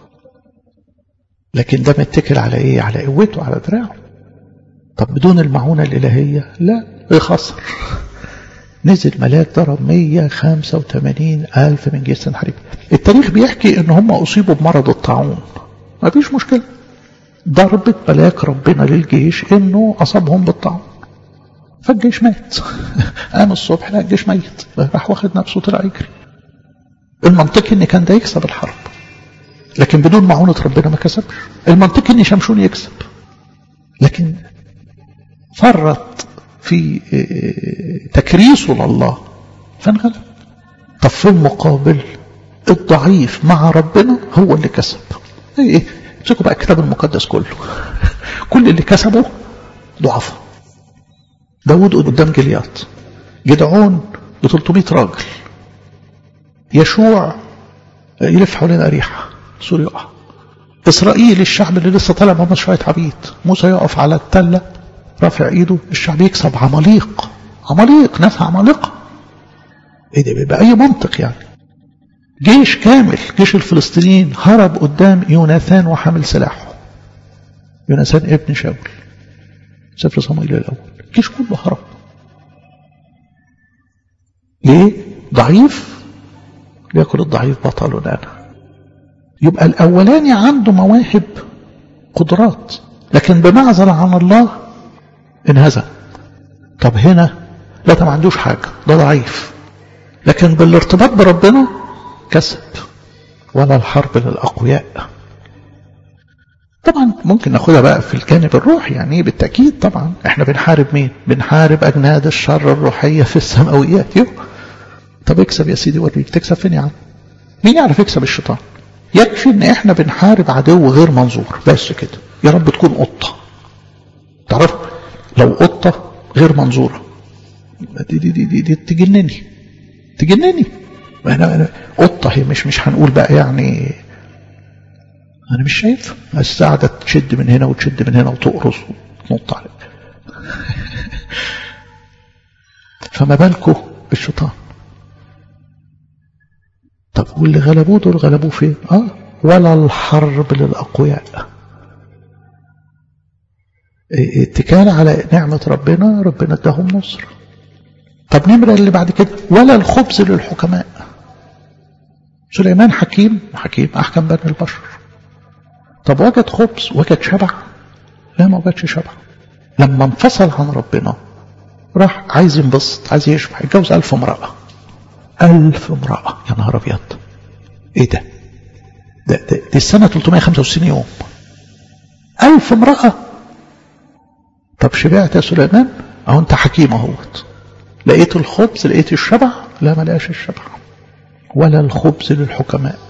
لكن ده متكل على ايه على قوته على دراعه طب بدون المعونه الالهيه لا يخسر نزل ملاك ضرب 185 ألف من جيش سنحريب التاريخ بيحكي ان هم أصيبوا بمرض الطاعون ما فيش مشكلة ضربة ملاك ربنا للجيش انه أصابهم بالطاعون فالجيش مات قام الصبح لا الجيش ميت راح واخد نفسه طلع يجري المنطقي ان كان ده يكسب الحرب لكن بدون معونة ربنا ما كسبش المنطقي ان شمشون يكسب لكن فرط في تكريسه لله فانغلب طب في المقابل الضعيف مع ربنا هو اللي كسب ايه امسكوا بقى الكتاب المقدس كله كل اللي كسبه ضعفاء داود قدام جلياط جدعون ب 300 راجل يشوع يلف حوالين أريحة سوري يقع إسرائيل الشعب اللي لسه طالع من شوية عبيد موسى يقف على التلة رافع ايده الشعب يكسب عماليق عماليق ناس عمالقة ايه ده بأي منطق يعني جيش كامل جيش الفلسطينيين هرب قدام يوناثان وحامل سلاحه يوناثان ابن شاول سفر صموئيل الأول الجيش كله هرب ليه ضعيف ليأكل الضعيف بطل أنا يبقى الأولاني عنده مواهب قدرات لكن بمعزل عن الله انهزم طب هنا لا ده ما عندوش حاجة ده ضعيف لكن بالارتباط بربنا كسب ولا الحرب للأقوياء طبعا ممكن ناخدها بقى في الجانب الروحي يعني بالتأكيد طبعا احنا بنحارب مين بنحارب أجناد الشر الروحية في السماويات يو طب اكسب يا سيدي وريك تكسب فين يا عم مين يعرف يكسب الشيطان يكفي ان احنا بنحارب عدو غير منظور بس كده يا رب تكون قطة تعرف لو قطة غير منظورة دي دي دي, دي, دي تجنني تجنني أنا أنا قطة هي مش مش هنقول بقى يعني أنا مش شايف بس قاعدة تشد من هنا وتشد من هنا وتقرص وتنط عليك فما بالكم بالشيطان طب واللي غلبوه دول غلبوه فين؟ اه ولا الحرب للأقوياء اتكال على نعمة ربنا ربنا اداهم نصر طب نمرة اللي بعد كده ولا الخبز للحكماء سليمان حكيم حكيم أحكم بني البشر طب وجد خبز وجد شبع لا ما وجدش شبع لما انفصل عن ربنا راح عايز ينبسط عايز يشبع يتجوز ألف امرأة ألف امرأة يا نهار أبيض إيه ده؟ ده, ده دي السنة 365 يوم ألف امرأة طب شبعت يا سليمان أهو أنت حكيم أهوت لقيت الخبز لقيت الشبع لا ما لقاش الشبع ولا الخبز للحكماء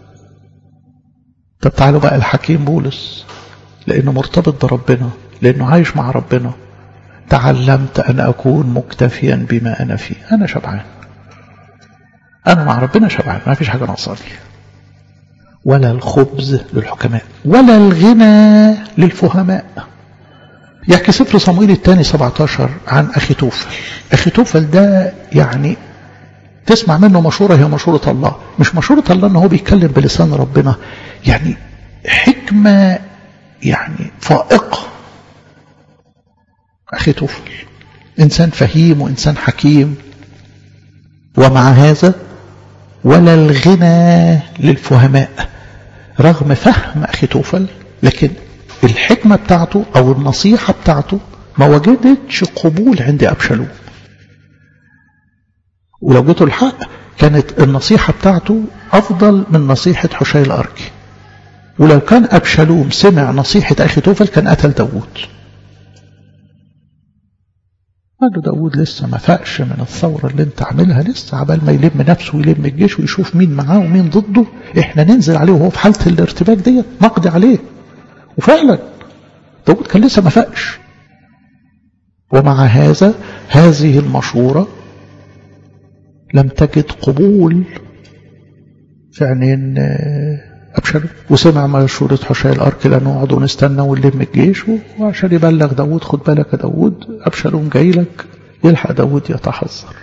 طب تعالوا بقى الحكيم بولس لأنه مرتبط بربنا لأنه عايش مع ربنا تعلمت أن أكون مكتفيا بما أنا فيه أنا شبعان أنا مع ربنا شبعان ما فيش حاجة ناقصاني ولا الخبز للحكماء ولا الغنى للفهماء يحكي سفر صمويل الثاني 17 عن أخي توفل أخي توفل ده يعني تسمع منه مشورة هي مشورة الله مش مشورة الله أنه هو بيتكلم بلسان ربنا يعني حكمة يعني فائقة أخي توفل إنسان فهيم وإنسان حكيم ومع هذا ولا الغنى للفهماء رغم فهم أخي توفل لكن الحكمة بتاعته أو النصيحة بتاعته ما وجدتش قبول عند أبشالوم ولو جيتوا الحق كانت النصيحة بتاعته أفضل من نصيحة حشي الأركي ولو كان أبشالوم سمع نصيحة أخي توفل كان قتل داوود قال له داوود لسه ما فاقش من الثورة اللي انت عاملها لسه عبال ما يلم نفسه ويلم الجيش ويشوف مين معاه ومين ضده احنا ننزل عليه وهو في حالة الارتباك ديت نقضي عليه وفعلا داود كان لسه ما فاقش ومع هذا هذه المشورة لم تجد قبول في عينين أبشالوم وسمع مشورة حشي الأرك لأنه نقعد ونستنى ونلم الجيش وعشان يبلغ داود خد بالك يا داود أبشالوم جاي لك يلحق داود يتحذر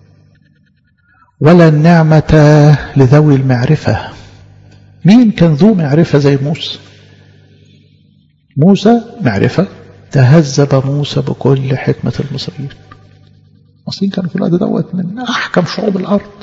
ولا النعمة لذوي المعرفة مين كان ذو معرفة زي موسى موسى معرفة تهذب موسى بكل حكمة المصريين المصريين كانوا في الوقت دوت من أحكم شعوب الأرض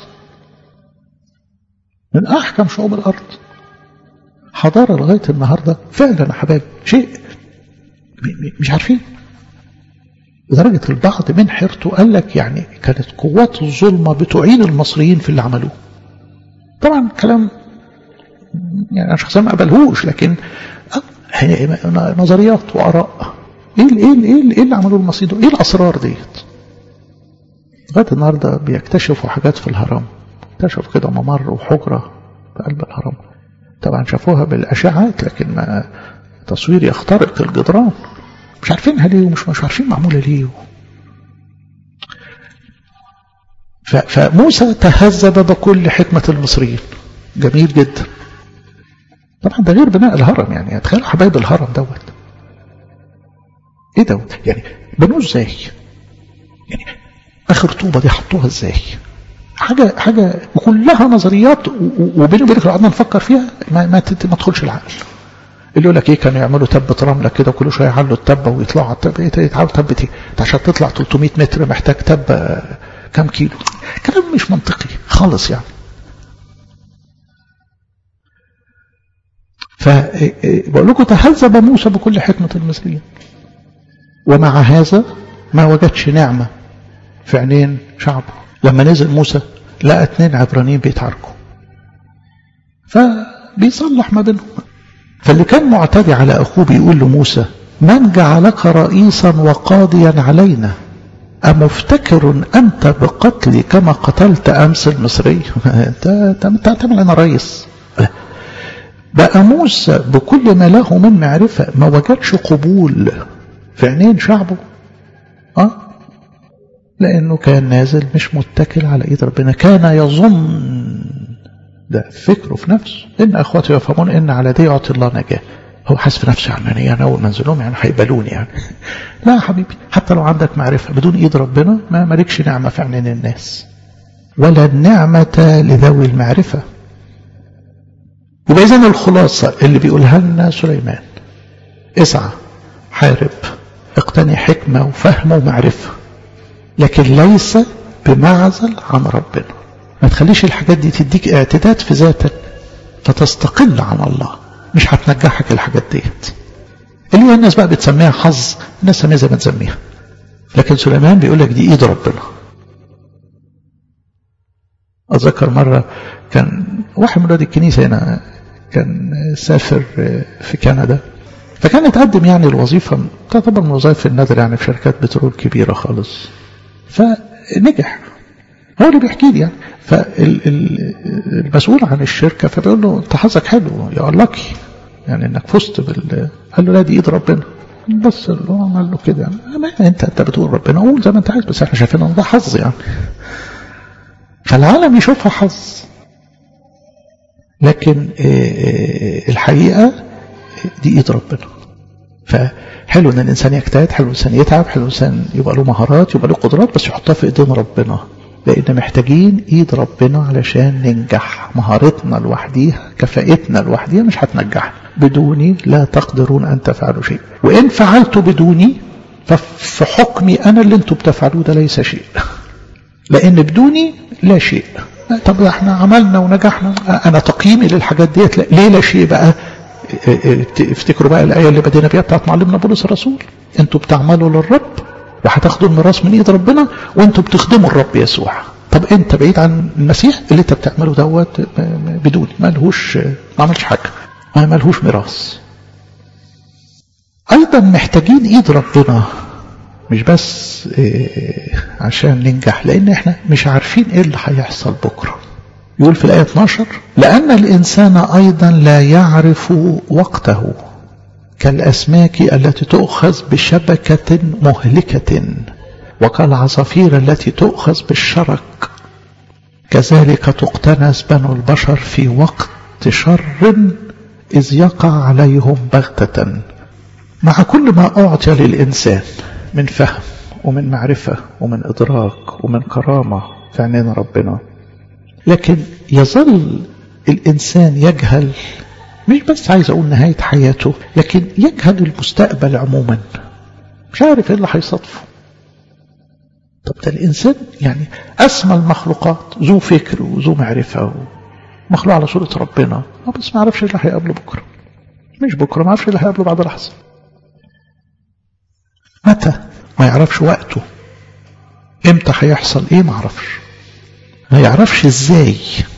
من أحكم شعوب الأرض حضارة لغاية النهاردة فعلا يا حبايب شيء مش عارفين لدرجة البعض من حيرته قال لك يعني كانت قوات الظلمة بتعين المصريين في اللي عملوه طبعا كلام يعني أنا شخصيا ما قبلهوش لكن نظريات وآراء ايه ايه ايه ايه اللي عملوه المصريين ايه الاسرار ديت لغايه النهارده بيكتشفوا حاجات في الهرم اكتشفوا كده ممر وحجره في قلب الهرم طبعا شافوها بالاشعات لكن ما تصوير يخترق الجدران مش عارفينها ليه ومش مش عارفين معموله ليه فموسى تهذب بكل حكمه المصريين جميل جدا طبعا ده غير بناء الهرم يعني تخيلوا حبايب الهرم دوت ايه دوت يعني بنوه ازاي يعني اخر طوبه دي حطوها ازاي حاجه حاجه كلها نظريات وبيني وبينك لو قعدنا نفكر فيها ما ما, ما تدخلش العقل اللي يقول لك ايه كانوا يعملوا تبه رمله كده وكل شويه يعلوا التبه ويطلعوا على التبه ايه يتعالوا تبه ايه عشان تطلع 300 متر محتاج تبه كام كيلو كلام مش منطقي خالص يعني فبقول لكم تهذب موسى بكل حكمة المصريين ومع هذا ما وجدش نعمة في عينين شعبه لما نزل موسى لقى اتنين عبرانيين بيتعاركوا فبيصلح ما بينهم فاللي كان معتدي على أخوه بيقول لموسى من جعلك رئيسا وقاضيا علينا أمفتكر أنت بقتلي كما قتلت أمس المصري أنت تعمل أنا رئيس بقى موسى بكل ما له من معرفة ما وجدش قبول في عينين شعبه أه؟ لأنه كان نازل مش متكل على إيد ربنا كان يظن ده فكره في نفسه إن أخواتي يفهمون إن على دي يعطي الله نجاة هو حاسس في نفسه يعني أنا أول ما انزلهم يعني هيقبلوني يعني لا يا حبيبي حتى لو عندك معرفة بدون إيد ربنا ما مالكش نعمة في عينين الناس ولا النعمة لذوي المعرفة يبقى إذن الخلاصة اللي بيقولها لنا سليمان اسعى حارب اقتني حكمة وفهم ومعرفة لكن ليس بمعزل عن ربنا ما تخليش الحاجات دي تديك اعتداد في ذاتك فتستقل عن الله مش هتنجحك الحاجات ديت اللي هي الناس بقى بتسميها حظ الناس سميها زي ما تسميها لكن سليمان بيقول لك دي ايد ربنا اتذكر مرة كان واحد من ولاد الكنيسة هنا كان سافر في كندا فكان اتقدم يعني الوظيفة تعتبر من الوظائف النادرة يعني في شركات بترول كبيرة خالص فنجح هو اللي بيحكي لي يعني فالمسؤول عن الشركة فبيقول له انت حظك حلو يا لكي يعني انك فزت بال قال له لا دي ايد ربنا بس اللي هو عمل له كده يعني انت انت بتقول ربنا قول زي ما انت عايز بس احنا شايفين ان ده حظ يعني فالعالم يشوفها حظ لكن الحقيقة دي ايد ربنا فحلو ان الانسان يجتهد حلو الانسان يتعب حلو الانسان يبقى له مهارات يبقى له قدرات بس يحطها في ايدين ربنا لان محتاجين ايد ربنا علشان ننجح مهارتنا لوحديها كفاءتنا لوحديها مش هتنجحنا بدوني لا تقدرون ان تفعلوا شيء وان فعلتوا بدوني ففي حكمي انا اللي انتم بتفعلوه ده ليس شيء لان بدوني لا شيء طب احنا عملنا ونجحنا انا تقييمي للحاجات ديت لا ليه لا شيء بقى افتكروا بقى الايه اللي بدينا بيها بتاعت معلمنا بولس الرسول انتوا بتعملوا للرب وهتاخدوا الميراث من ايد ربنا وانتوا بتخدموا الرب يسوع طب انت بعيد عن المسيح اللي انت بتعمله دوت بدون مالهوش ما عملش حاجه ما مالهوش ميراث ايضا محتاجين ايد ربنا مش بس إيه عشان ننجح لان احنا مش عارفين ايه اللي هيحصل بكره يقول في الآية 12 لأن الإنسان أيضا لا يعرف وقته كالأسماك التي تؤخذ بشبكة مهلكة وكالعصافير التي تؤخذ بالشرك كذلك تقتنس بنو البشر في وقت شر إذ يقع عليهم بغتة مع كل ما أعطي للإنسان من فهم ومن معرفة ومن إدراك ومن كرامة في عينين ربنا لكن يظل الإنسان يجهل مش بس عايز أقول نهاية حياته لكن يجهل المستقبل عموما مش عارف إيه اللي هيصادفه طب ده الإنسان يعني أسمى المخلوقات ذو فكر وذو معرفة مخلوق على صورة ربنا بس ما عرفش اللي هيقابله بكرة مش بكرة ما عرفش اللي هيقابله بعد لحظة متى ما يعرفش وقته امتى هيحصل ايه ما عرفش ما يعرفش ازاي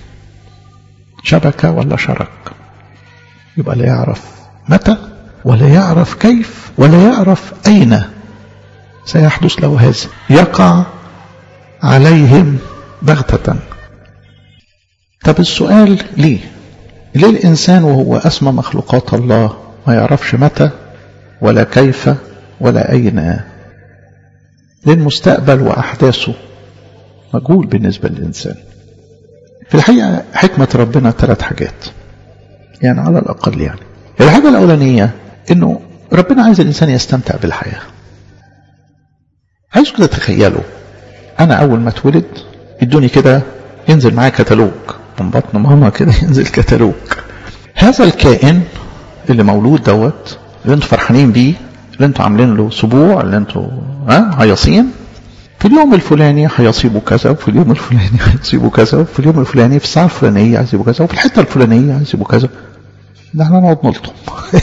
شبكة ولا شرك يبقى لا يعرف متى ولا يعرف كيف ولا يعرف أين سيحدث له هذا يقع عليهم بغتة طب السؤال ليه ليه الإنسان وهو أسمى مخلوقات الله ما يعرفش متى ولا كيف ولا أين ليه المستقبل وأحداثه مجهول بالنسبة للإنسان في الحقيقة حكمة ربنا ثلاث حاجات يعني على الأقل يعني الحاجة الأولانية إنه ربنا عايز الإنسان يستمتع بالحياة عايز كده تخيلوا أنا أول ما اتولد يدوني كده ينزل معايا كتالوج من بطن ماما كده ينزل كتالوج هذا الكائن اللي مولود دوت اللي انتوا فرحانين بيه اللي انتوا عاملين له سبوع اللي انتوا ها هيصين في اليوم الفلاني هيصيبوا كذا وفي اليوم الفلاني هيصيبوا كذا وفي اليوم الفلاني في الساعة الفلانية هيصيبوا كذا وفي الحتة الفلانية هيصيبوا كذا ده احنا نقعد نلطم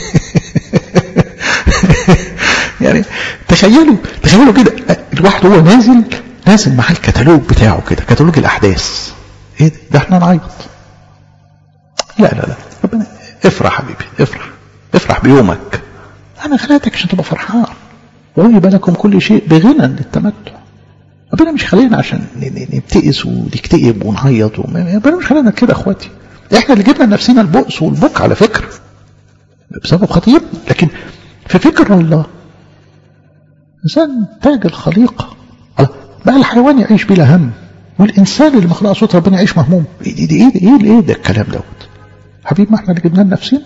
يعني تخيلوا تخيلوا كده الواحد هو نازل نازل مع الكتالوج بتاعه كده كتالوج الأحداث ايه ده, ده احنا نعيط لا لا لا ربنا افرح حبيبي افرح افرح بيومك انا خلقتك عشان تبقى فرحان وهي لكم كل شيء بغنى للتمتع ربنا مش خلينا عشان نبتئس ونكتئب ونعيط ربنا مش خلينا كده اخواتي احنا اللي جبنا لنفسنا البؤس والبك على فكره بسبب خطيئتنا لكن في فكر الله انسان تاج الخليقه بقى الحيوان يعيش بلا هم والانسان اللي مخلوق صوت ربنا يعيش مهموم ايه دي ايه ده ايه ايه ده الكلام دوت حبيب ما احنا اللي جبناه لنفسنا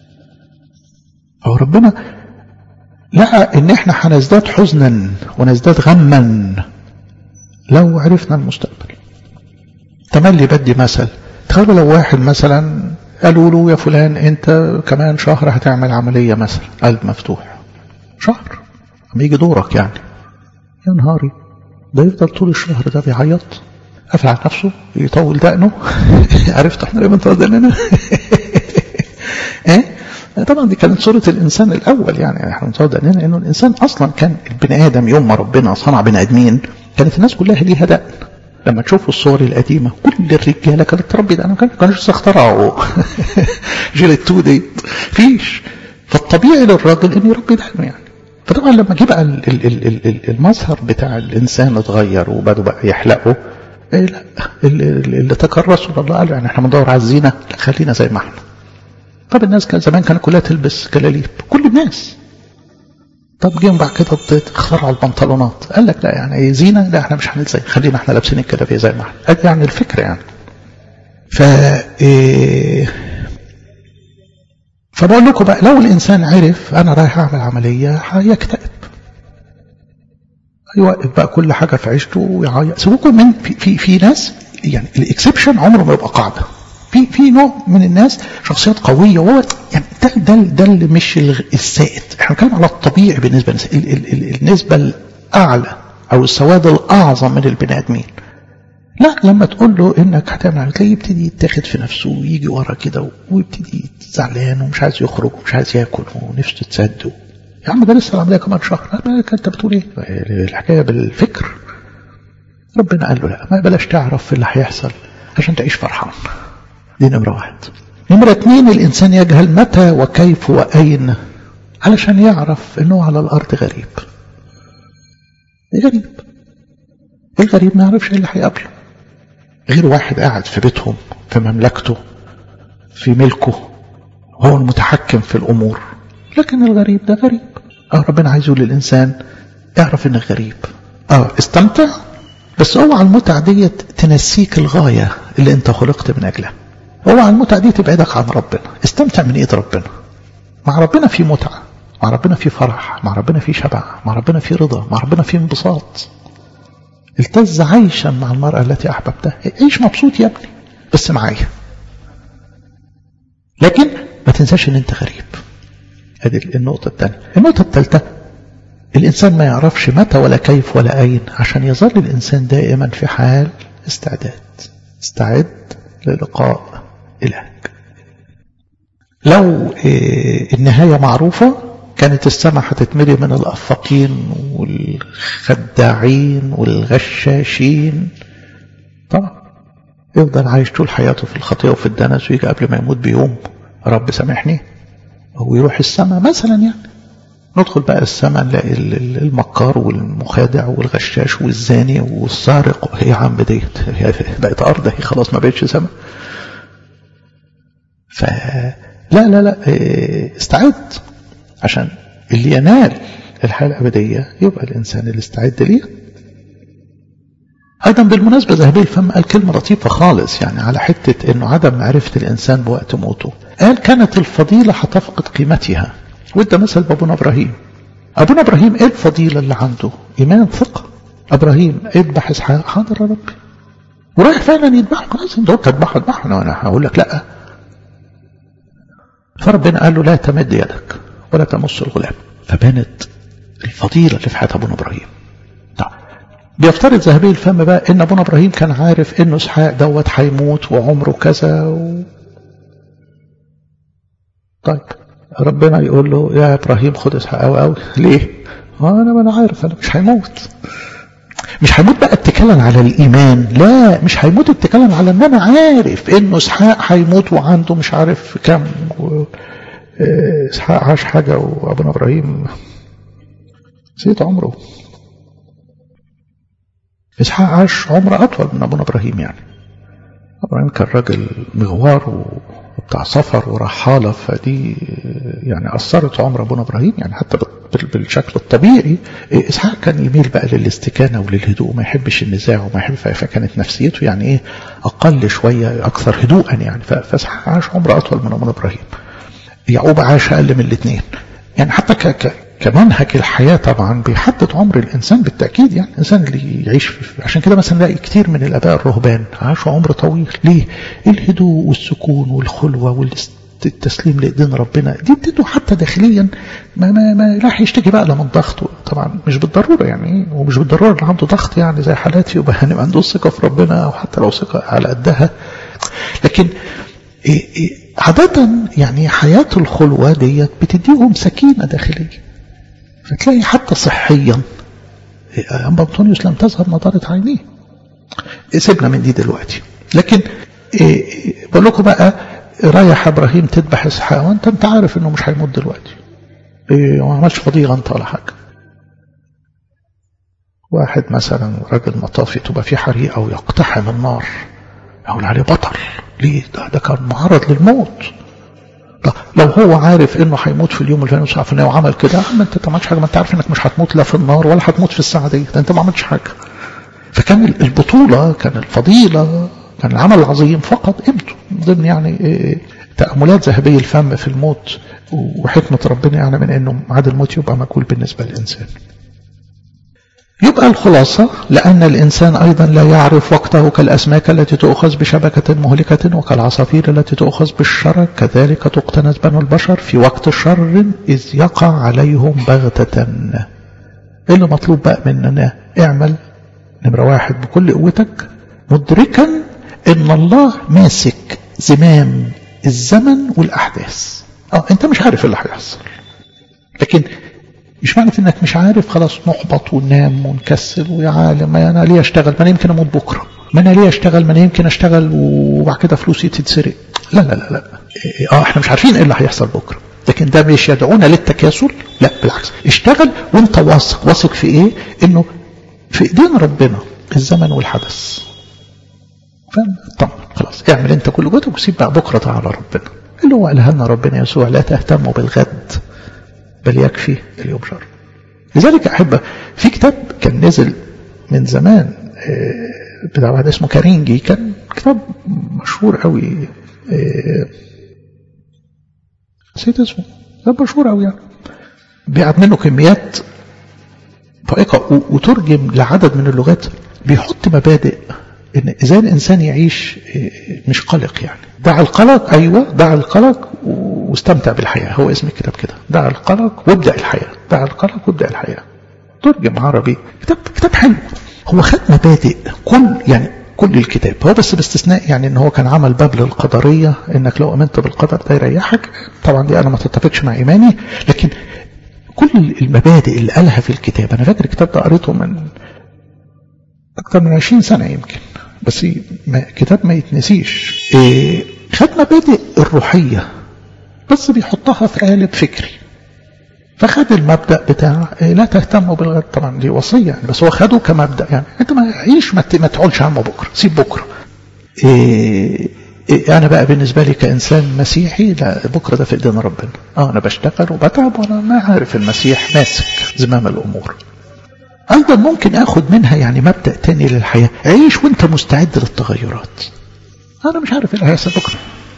هو ربنا لقى ان احنا هنزداد حزنا ونزداد غما لو عرفنا المستقبل تملي بدي مثل تخيلوا لو واحد مثلا قالوا له يا فلان انت كمان شهر هتعمل عملية مثلا قلب مفتوح شهر اما يجي دورك يعني يا نهاري ده يفضل طول الشهر ده بيعيط قافل على نفسه يطول دقنه عرفت احنا ليه بنطول دقننا ايه طبعا دي كانت صورة الإنسان الأول يعني احنا بنطول دقننا إنه الإنسان أصلا كان البني آدم يوم ما ربنا صنع بني آدمين كانت الناس كلها ليها دقن لما تشوفوا الصور القديمة كل الرجالة كانت تربي دقن ما كانوش لسه اخترعوا جيلتو دي فيش فالطبيعي للراجل إنه يربي دقنه يعني فطبعا لما جه بقى المظهر بتاع الانسان اتغير وبدوا بقى يحلقوا إيه لا اللي تكرسوا الله قال يعني احنا بندور على الزينه لا خلينا زي ما احنا طب الناس كان زمان كانت كلها تلبس جلاليب كل الناس طب جيهم بعد كده اخترعوا البنطلونات قال لك لا يعني ايه زينه لا احنا مش هنلزم خلينا احنا لابسين الجلابيه زي ما احنا ادي يعني الفكره يعني ف إيه فبقول لكم بقى لو الإنسان عرف أنا رايح أعمل عملية هيكتئب يوقف بقى كل حاجة في عيشته ويعيط سيبوكم من في, في, في ناس يعني الإكسبشن عمره ما يبقى قاعدة في في نوع من الناس شخصيات قوية وهو يعني ده ده ده اللي مش السائد احنا بنتكلم على الطبيعي بالنسبة للناس ال ال ال النسبة الأعلى أو السواد الأعظم من البني آدمين لا لما تقول له انك هتعمل عمليه تلاقيه يبتدي يتاخد في نفسه ويجي ورا كده ويبتدي زعلان ومش عايز يخرج ومش عايز ياكل ونفسه تسد يا عم ده لسه العمليه كمان شهر انت بتقول ايه؟ الحكايه بالفكر ربنا قال له لا ما بلاش تعرف اللي هيحصل عشان تعيش فرحان دي نمره واحد نمره اثنين الانسان يجهل متى وكيف واين علشان يعرف انه على الارض غريب غريب الغريب ما يعرفش ايه اللي هيقابله غير واحد قاعد في بيتهم في مملكته في ملكه هو المتحكم في الأمور لكن الغريب ده غريب اه ربنا عايز يقول للإنسان اعرف انك غريب اه استمتع بس اوعى المتعة ديت تنسيك الغاية اللي انت خلقت من اجلها اوعى المتعة دي تبعدك عن ربنا استمتع من ايد ربنا مع ربنا في متعة مع ربنا في فرح مع ربنا في شبع مع ربنا في رضا مع ربنا في انبساط التز عيشا مع المرأة التي أحببتها عيش مبسوط يا ابني بس معايا لكن ما تنساش ان انت غريب هذه النقطة الثانية النقطة الثالثة الإنسان ما يعرفش متى ولا كيف ولا أين عشان يظل الإنسان دائما في حال استعداد استعد للقاء إلهك لو النهاية معروفة كانت السماء هتتملي من الأفاقين والخداعين والغشاشين طبعا يفضل عايش طول حياته في الخطيئة وفي الدنس ويجي قبل ما يموت بيوم رب سامحني هو يروح السماء مثلا يعني ندخل بقى السماء نلاقي المكار والمخادع والغشاش والزاني والسارق هي عم ديت هي بقت أرض هي خلاص ما بقتش سماء فلا لا لا استعد عشان اللي ينال الحياة الأبدية يبقى الإنسان اللي استعد ليها أيضا بالمناسبة ذهبي الفم قال كلمة لطيفة خالص يعني على حتة أنه عدم معرفة الإنسان بوقت موته قال كانت الفضيلة هتفقد قيمتها وده مثل بابونا إبراهيم أبونا إبراهيم إيه الفضيلة اللي عنده إيمان ثقة إبراهيم اذبح إسحاق حاضر يا ربي ورايح فعلا يذبحه خلاص انت قلت اذبحه اذبحه انا هقول لك لا فربنا قال له لا تمد يدك ولا تمس الغلام فبانت الفضيلة اللي في حياة أبونا إبراهيم بيفترض ذهبي الفم بقى ان ابونا ابراهيم كان عارف انه اسحاق دوت هيموت وعمره كذا و... طيب ربنا يقول له يا ابراهيم خد اسحاق قوي قوي ليه؟ انا ما انا عارف انا مش هيموت مش هيموت بقى اتكالا على الايمان لا مش هيموت اتكالا على ان انا عارف انه اسحاق هيموت وعنده مش عارف كام و... اسحاق عاش حاجه وابونا ابراهيم نسيت عمره إسحاق عاش عمر أطول من أبونا إبراهيم يعني إبراهيم كان راجل مغوار وبتاع سفر ورحالة فدي يعني أثرت عمر أبونا إبراهيم يعني حتى بالشكل الطبيعي إسحاق كان يميل بقى للاستكانة وللهدوء وما يحبش النزاع وما يحب فكانت نفسيته يعني إيه أقل شوية أكثر هدوءا يعني فإسحاق عاش عمر أطول من أبونا إبراهيم يعقوب عاش أقل من الاثنين يعني حتى ك ك كمنهج الحياة طبعا بيحدد عمر الإنسان بالتأكيد يعني الإنسان اللي يعيش في عشان كده مثلا نلاقي كتير من الآباء الرهبان عاشوا عمر طويل ليه؟ الهدوء والسكون والخلوة والتسليم لإيدين ربنا دي بتدوا حتى داخليا ما, ما, ما راح يشتكي بقى لا من ضغط طبعا مش بالضرورة يعني ومش بالضرورة اللي عنده ضغط يعني زي حالاتي يبقى هنبقى عنده ثقة في ربنا أو حتى لو ثقة على قدها لكن إيه إيه عادة يعني حياة الخلوة ديت بتديهم سكينة داخلية فتلاقي حتى صحيا أنبا أنطونيوس لم تظهر نضارة عينيه سيبنا من دي دلوقتي لكن إيه بقول لكم بقى رايح إبراهيم تذبح إسحاق وأنت أنت عارف إنه مش هيموت دلوقتي إيه ما عملش فضيلة أنت ولا حاجة واحد مثلا راجل مطافي تبقى في حريقة ويقتحم النار يقول عليه بطل ليه ده, ده كان معرض للموت طب لو هو عارف انه هيموت في اليوم الفلاني وساعه فلانيه وعمل كده يا عم انت ما عملتش حاجه ما انت عارف انك مش هتموت لا في النار ولا هتموت في الساعه دي ده انت ما عملتش حاجه فكان البطوله كان الفضيله كان العمل العظيم فقط قيمته ضمن يعني تاملات ذهبي الفم في الموت وحكمه ربنا يعني من انه ميعاد الموت يبقى مجهول بالنسبه للانسان يبقى الخلاصة لأن الإنسان أيضا لا يعرف وقته كالأسماك التي تؤخذ بشبكة مهلكة وكالعصافير التي تؤخذ بالشر كذلك تقتنس بنو البشر في وقت الشر إذ يقع عليهم بغتة اللي مطلوب بقى مننا اعمل نمرة واحد بكل قوتك مدركا ان الله ماسك زمام الزمن والأحداث اه انت مش عارف اللي هيحصل لكن مش معنى انك مش عارف خلاص نحبط وننام ونكسل ويا عالم ما انا ليه اشتغل ما انا يمكن اموت بكره ما انا ليه اشتغل ما انا يمكن اشتغل وبعد كده فلوسي تتسرق لا لا لا لا اه احنا مش عارفين ايه اللي هيحصل بكره لكن ده مش يدعونا للتكاسل لا بالعكس اشتغل وانت واثق واثق في ايه انه في ايدين ربنا الزمن والحدث فاهم طب خلاص اعمل انت كل جهدك وسيب بقى بكره على ربنا اللي هو قالها لنا ربنا يسوع لا تهتموا بالغد بل يكفي اليوم شر لذلك أحب في كتاب كان نزل من زمان بتاع واحد اسمه كارينجي كان كتاب مشهور قوي نسيت اسمه كتاب مشهور قوي يعني بيقعد منه كميات فائقة وترجم لعدد من اللغات بيحط مبادئ ان ازاي الانسان يعيش مش قلق يعني دع القلق ايوه دع القلق واستمتع بالحياه هو اسم الكتاب كده دع القلق وابدا الحياه دع القلق وابدا الحياه ترجم عربي كتاب كتاب حلو هو خد مبادئ كل يعني كل الكتاب هو بس باستثناء يعني ان هو كان عمل باب للقدريه انك لو امنت بالقدر ده يريحك طبعا دي انا ما تتفقش مع ايماني لكن كل المبادئ اللي قالها في الكتاب انا فاكر الكتاب ده قريته من اكثر من 20 سنه يمكن بس ما كتاب ما يتنسيش إيه خد مبادئ الروحيه بس بيحطها في قالب فكري فخد المبدا بتاع إيه لا تهتموا بالغد طبعا دي وصيه يعني بس هو خده كمبدا يعني انت ما عيش ما تقولش عنه بكره سيب بكره إيه إيه انا بقى بالنسبه لي كانسان مسيحي لا بكره ده في ايدين ربنا اه انا بشتغل وبتعب وانا ما عارف المسيح ماسك زمام الامور ايضا ممكن اخد منها يعني مبدا تاني للحياه عيش وانت مستعد للتغيرات انا مش عارف ايه اللي هيحصل بكره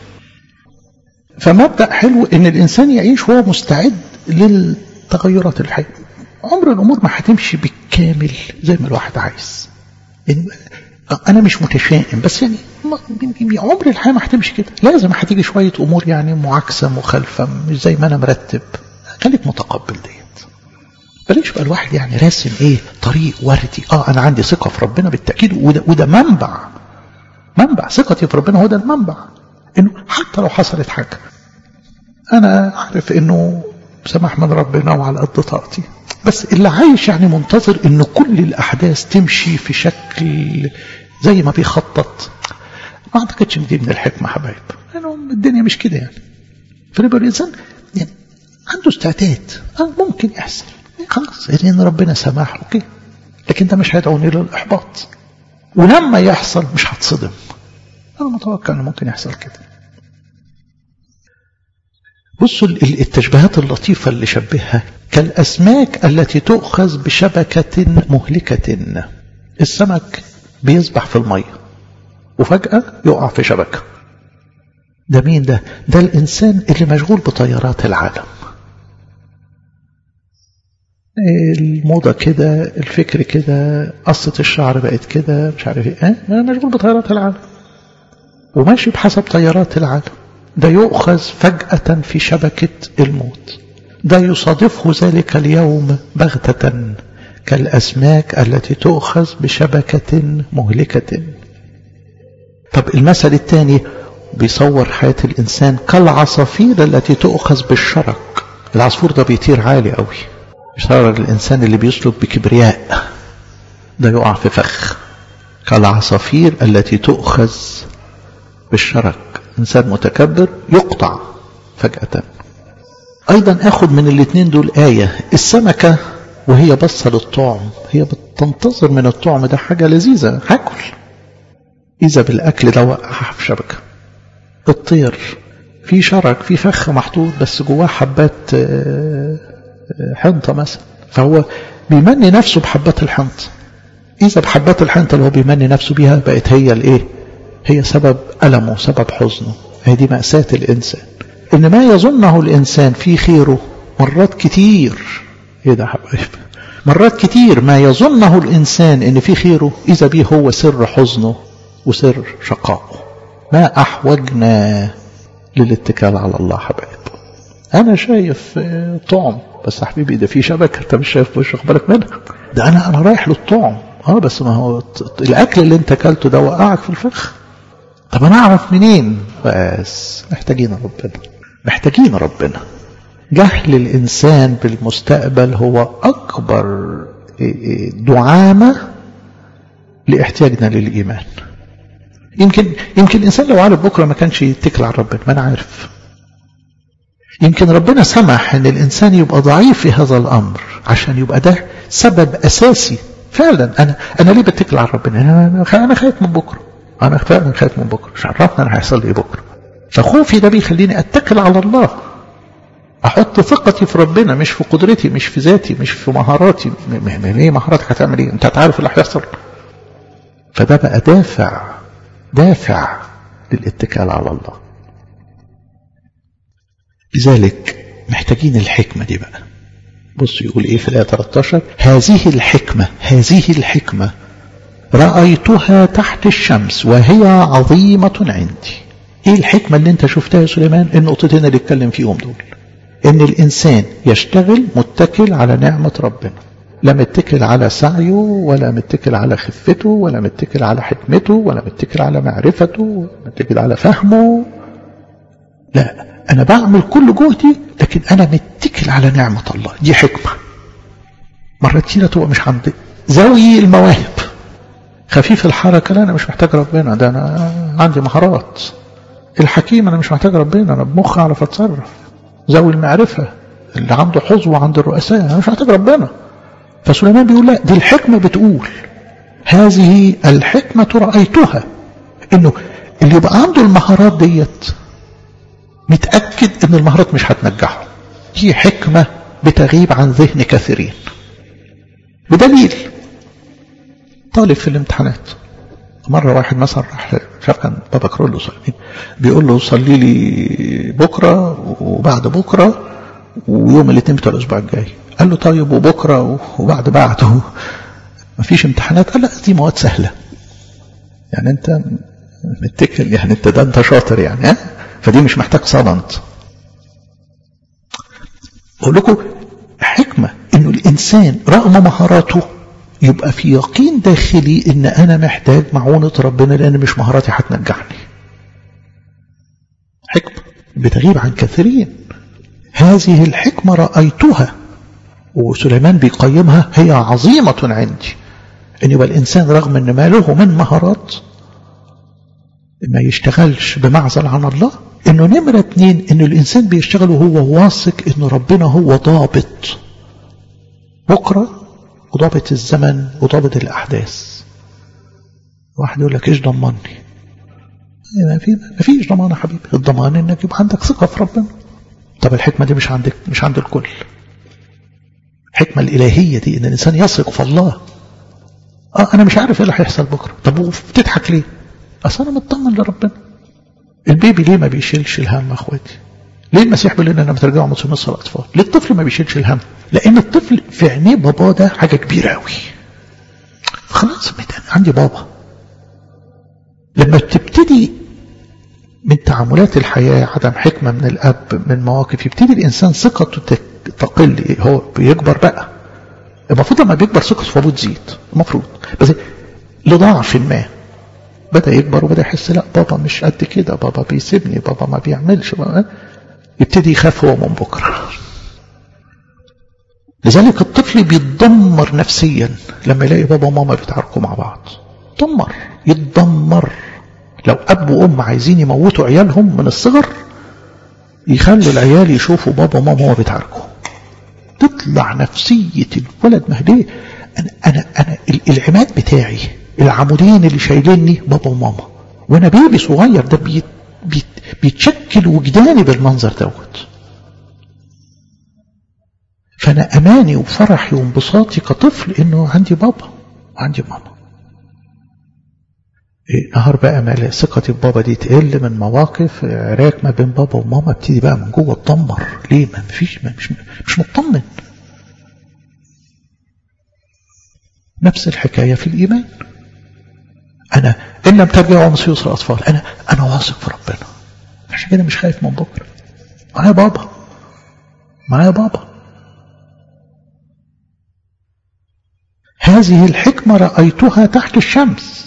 فمبدا حلو ان الانسان يعيش وهو مستعد للتغيرات الحياه عمر الامور ما هتمشي بالكامل زي ما الواحد عايز يعني انا مش متشائم بس يعني عمر الحياه ما هتمشي كده لازم هتيجي شويه امور يعني معاكسه مخالفه مش زي ما انا مرتب خليك متقبل ديت بلاش بقى الواحد يعني راسم ايه طريق وردي اه انا عندي ثقه في ربنا بالتاكيد وده, وده منبع منبع ثقتي في ربنا هو ده المنبع انه حتى لو حصلت حاجه انا عارف انه سمح من ربنا وعلى قد طاقتي بس اللي عايش يعني منتظر ان كل الاحداث تمشي في شكل زي ما بيخطط ما اعتقدش ان دي من الحكمه حبايب لانه الدنيا مش كده يعني فيبقى الانسان يعني عنده استعداد اه ممكن يحصل خلاص ان ربنا سمح اوكي لكن ده مش هيدعوني للاحباط ولما يحصل مش هتصدم انا متوقع انه ممكن يحصل كده بصوا التشبيهات اللطيفة اللي شبهها كالأسماك التي تؤخذ بشبكة مهلكة السمك بيسبح في المية وفجأة يقع في شبكة ده مين ده؟ ده الإنسان اللي مشغول بطيارات العالم الموضة كده الفكر كده قصة الشعر بقت كده مش عارف ايه اه مشغول بطيارات العالم وماشي بحسب طيارات العالم ده يؤخذ فجأة في شبكة الموت ده يصادفه ذلك اليوم بغتة كالأسماك التي تؤخذ بشبكة مهلكة طب المثل الثاني بيصور حياة الإنسان كالعصافير التي تؤخذ بالشرق العصفور ده بيطير عالي قوي يصور الإنسان اللي بيسلك بكبرياء ده يقع في فخ كالعصافير التي تؤخذ بالشرق إنسان متكبر يقطع فجأة أيضا أخذ من الاثنين دول آية السمكة وهي بصة للطعم هي بتنتظر من الطعم ده حاجة لذيذة هاكل إذا بالأكل ده وقعها في شبكة الطير في شرك في فخ محطوط بس جواه حبات حنطة مثلا فهو بيمني نفسه بحبات الحنطة إذا بحبات الحنطة اللي هو بيمني نفسه بيها بقت هي الإيه هي سبب ألمه سبب حزنه هي دي مأساة الإنسان إن ما يظنه الإنسان في خيره مرات كتير إيه ده حبايب مرات كتير ما يظنه الإنسان إن في خيره إذا به هو سر حزنه وسر شقائه ما أحوجنا للاتكال على الله حبايب أنا شايف طعم بس يا حبيبي ده في شبكة أنت مش شايف وش بالك منها ده أنا أنا رايح للطعم اه بس ما هو الأكل اللي أنت أكلته ده وقعك في الفخ طب أنا أعرف منين بس محتاجين ربنا محتاجين ربنا جهل الإنسان بالمستقبل هو أكبر دعامة لاحتياجنا للإيمان يمكن يمكن الإنسان لو عارف بكرة ما كانش يتكل على ربنا ما أنا عارف يمكن ربنا سمح ان الانسان يبقى ضعيف في هذا الامر عشان يبقى ده سبب اساسي فعلا انا انا ليه بتكل على ربنا انا انا خايف من بكره انا فعلا خايف من بكره مش عرفنا انا هيحصل لي ايه بكره فخوفي ده بيخليني اتكل على الله احط ثقتي في ربنا مش في قدرتي مش في ذاتي مش في مهاراتي ايه مهاراتك هتعمل ايه انت هتعرف اللي هيحصل فده بقى دافع دافع للاتكال على الله لذلك محتاجين الحكمة دي بقى بص يقول ايه في الآية 13 هذه الحكمة هذه الحكمة رأيتها تحت الشمس وهي عظيمة عندي ايه الحكمة اللي انت شفتها يا سليمان النقطتين اللي اتكلم فيهم دول ان الانسان يشتغل متكل على نعمة ربنا لا متكل على سعيه ولا متكل على خفته ولا متكل على حكمته ولا متكل على معرفته ولا متكل على فهمه لا أنا بعمل كل جهدي لكن أنا متكل على نعمة الله دي حكمة مرات كتيرة تبقى مش عندي ذوي المواهب خفيف الحركة لا أنا مش محتاج ربنا ده أنا عندي مهارات الحكيم أنا مش محتاج ربنا أنا بمخ أعرف أتصرف ذوي المعرفة اللي عنده حظوة عند الرؤساء أنا مش محتاج ربنا فسليمان بيقول لا دي الحكمة بتقول هذه الحكمة رأيتها إنه اللي يبقى عنده المهارات ديت متأكد إن المهارات مش هتنجحه دي حكمة بتغيب عن ذهن كثيرين بدليل طالب في الامتحانات مرة واحد مثلا راح مش عارف كان بابا كرولوس بيقول له صلي لي بكرة وبعد بكرة ويوم الاثنين بتاع الأسبوع الجاي قال له طيب وبكرة وبعد بعده مفيش امتحانات قال لا دي مواد سهلة يعني انت متكل يعني انت ده انت شاطر يعني ها فدي مش محتاج صمت اقول لكم حكمة انه الانسان رغم مهاراته يبقى في يقين داخلي ان انا محتاج معونة ربنا لان مش مهاراتي هتنجحني حكمة بتغيب عن كثيرين هذه الحكمة رأيتها وسليمان بيقيمها هي عظيمة عندي ان يبقى الانسان رغم ان ما له من مهارات ما يشتغلش بمعزل عن الله انه نمرة اتنين انه الانسان بيشتغل وهو واثق انه ربنا هو ضابط بكرة وضابط الزمن وضابط الاحداث واحد يقول لك ايش ضمني ما في ما فيش ضمان يا حبيبي الضمان انك يبقى عندك ثقة في ربنا طب الحكمة دي مش عندك مش عند الكل الحكمة الإلهية دي إن الإنسان يثق في الله آه أنا مش عارف إيه اللي هيحصل بكرة طب وبتضحك ليه؟ أصل أنا مطمن لربنا البيبي ليه ما بيشيلش الهم يا أخواتي؟ ليه المسيح بيقول لنا لما ترجعوا من نص الأطفال؟ ليه الطفل ما بيشيلش الهم؟ لأن الطفل في عينيه باباه ده حاجة كبيرة أوي خلاص عندي بابا لما بتبتدي من تعاملات الحياة عدم حكمة من الأب من مواقف يبتدي الإنسان ثقته تقل هو بيكبر بقى المفروض لما بيكبر ثقته في أبوه تزيد المفروض بس لضعف ما بدأ يكبر وبدأ يحس لا بابا مش قد كده بابا بيسيبني بابا ما بيعملش بابا يبتدي يخاف هو من بكرة لذلك الطفل بيتدمر نفسيا لما يلاقي بابا وماما بيتعاركوا مع بعض يتدمر يتدمر لو أب وأم عايزين يموتوا عيالهم من الصغر يخلوا العيال يشوفوا بابا وماما وهو بيتعاركوا تطلع نفسية الولد مهديه أنا, أنا, أنا العماد بتاعي العمودين اللي شايليني بابا وماما وأنا بيبي صغير ده بيت بيت بيتشكل وجداني بالمنظر دوت فأنا أماني وفرحي وانبساطي كطفل إنه عندي بابا وعندي ماما نهار بقى ما ثقتي ببابا دي تقل من مواقف عراك ما بين بابا وماما ابتدي بقى من جوه اتدمر ليه ما فيش ما مش مش مطمن نفس الحكاية في الإيمان أنا إن لم ترجعوا مصير الأطفال أنا أنا واثق في ربنا عشان كده مش خايف من بكرة معايا بابا معايا بابا هذه الحكمة رأيتها تحت الشمس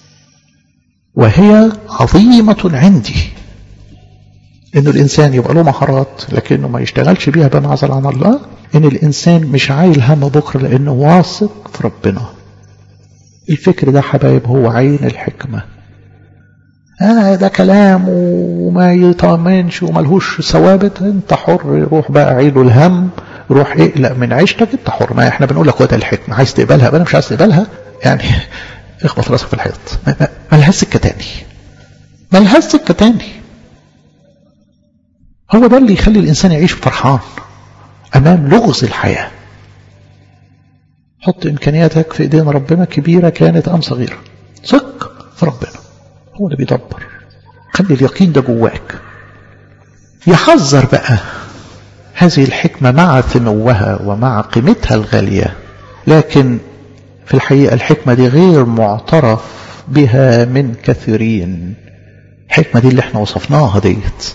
وهي عظيمة عندي إن الإنسان يبقى له مهارات لكنه ما يشتغلش بيها بمعزل عن الله إن الإنسان مش عايل هم بكرة لأنه واثق في ربنا الفكر ده حبايب هو عين الحكمة آه ده كلام وما يطمنش وملهوش ثوابت انت حر روح بقى عيله الهم روح اقلق من عيشتك انت حر ما احنا بنقول لك هو ده الحكمة عايز تقبلها انا مش عايز تقبلها يعني اخبط راسك في الحيط ملهاش سكه تاني ملهاش سكه تاني هو ده اللي يخلي الانسان يعيش فرحان امام لغز الحياه حط امكانياتك في ايدين ربنا كبيره كانت ام صغيره ثق في ربنا هو اللي بيدبر خلي اليقين ده جواك يحذر بقى هذه الحكمه مع ثموها ومع قيمتها الغاليه لكن في الحقيقة الحكمة دي غير معترف بها من كثيرين الحكمة دي اللي احنا وصفناها ديت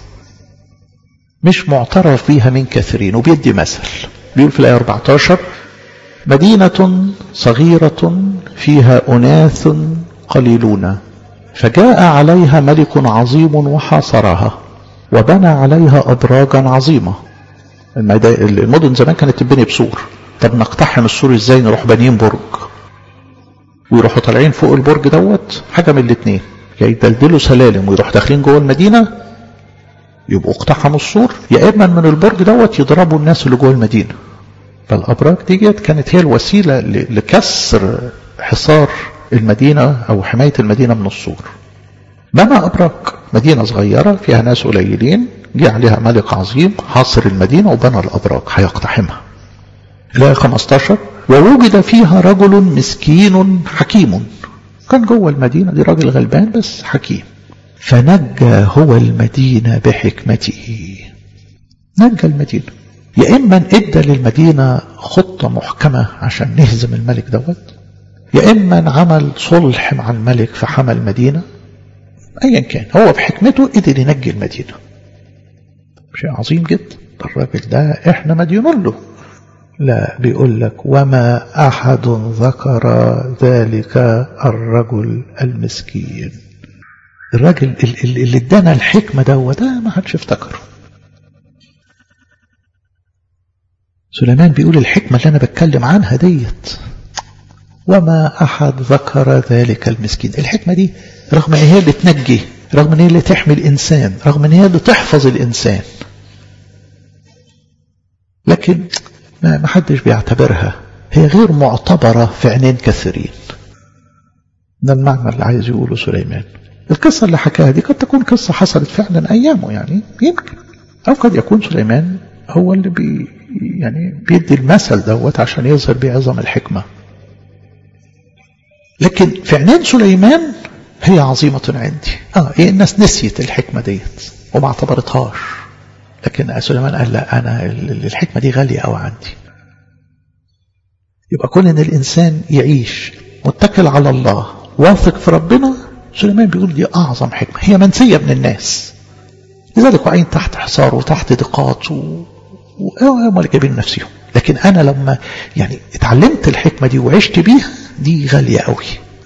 مش معترف بها من كثيرين وبيدي مثل بيقول في الآية 14 مدينة صغيرة فيها أناث قليلون فجاء عليها ملك عظيم وحاصرها وبنى عليها أبراجا عظيمة المدن زمان كانت تبني بسور طب نقتحم السور ازاي نروح بانيين برج ويروحوا طالعين فوق البرج دوت حاجة من الاتنين يا يدلدلوا سلالم ويروحوا داخلين جوه المدينة يبقوا اقتحموا السور يا اما من البرج دوت يضربوا الناس اللي جوه المدينة فالابراج ديت كانت هي الوسيلة لكسر حصار المدينة او حماية المدينة من السور بنى ابراج مدينة صغيرة فيها ناس قليلين جه عليها ملك عظيم حاصر المدينة وبنى الابراج هيقتحمها الآية 15 ووجد فيها رجل مسكين حكيم كان جوه المدينة دي راجل غلبان بس حكيم فنجى هو المدينة بحكمته نجى المدينة يا إما ادى للمدينة خطة محكمة عشان نهزم الملك دوت يا إما عمل صلح مع الملك فحمى المدينة أيا كان هو بحكمته قدر ينجي المدينة شيء عظيم جدا الراجل ده احنا مديونون له لا بيقول لك وما أحد ذكر ذلك الرجل المسكين الراجل اللي ادانا الحكمة ده ده ما حدش افتكره سليمان بيقول الحكمة اللي أنا بتكلم عنها ديت وما أحد ذكر ذلك المسكين الحكمة دي رغم أن هي اللي تنجي رغم أن هي اللي تحمي الإنسان رغم أن هي اللي تحفظ الإنسان لكن ما حدش بيعتبرها هي غير معتبرة في عينين كثيرين ده المعنى اللي عايز يقوله سليمان القصة اللي حكاها دي قد تكون قصة حصلت فعلا أيامه يعني يمكن أو قد يكون سليمان هو اللي بي يعني بيدي المثل دوت عشان يظهر بيه عظم الحكمة لكن في عينين سليمان هي عظيمة عندي اه إيه الناس نسيت الحكمة ديت وما اعتبرتهاش لكن سليمان قال لا أنا الحكمة دي غالية أوي عندي يبقى كون إن الإنسان يعيش متكل على الله واثق في ربنا سليمان بيقول دي أعظم حكمة هي منسية من الناس لذلك واقعين تحت حصار وتحت ضيقات و... وهم اللي جايبين نفسهم لكن أنا لما يعني اتعلمت الحكمة دي وعشت بيها دي غالية قوي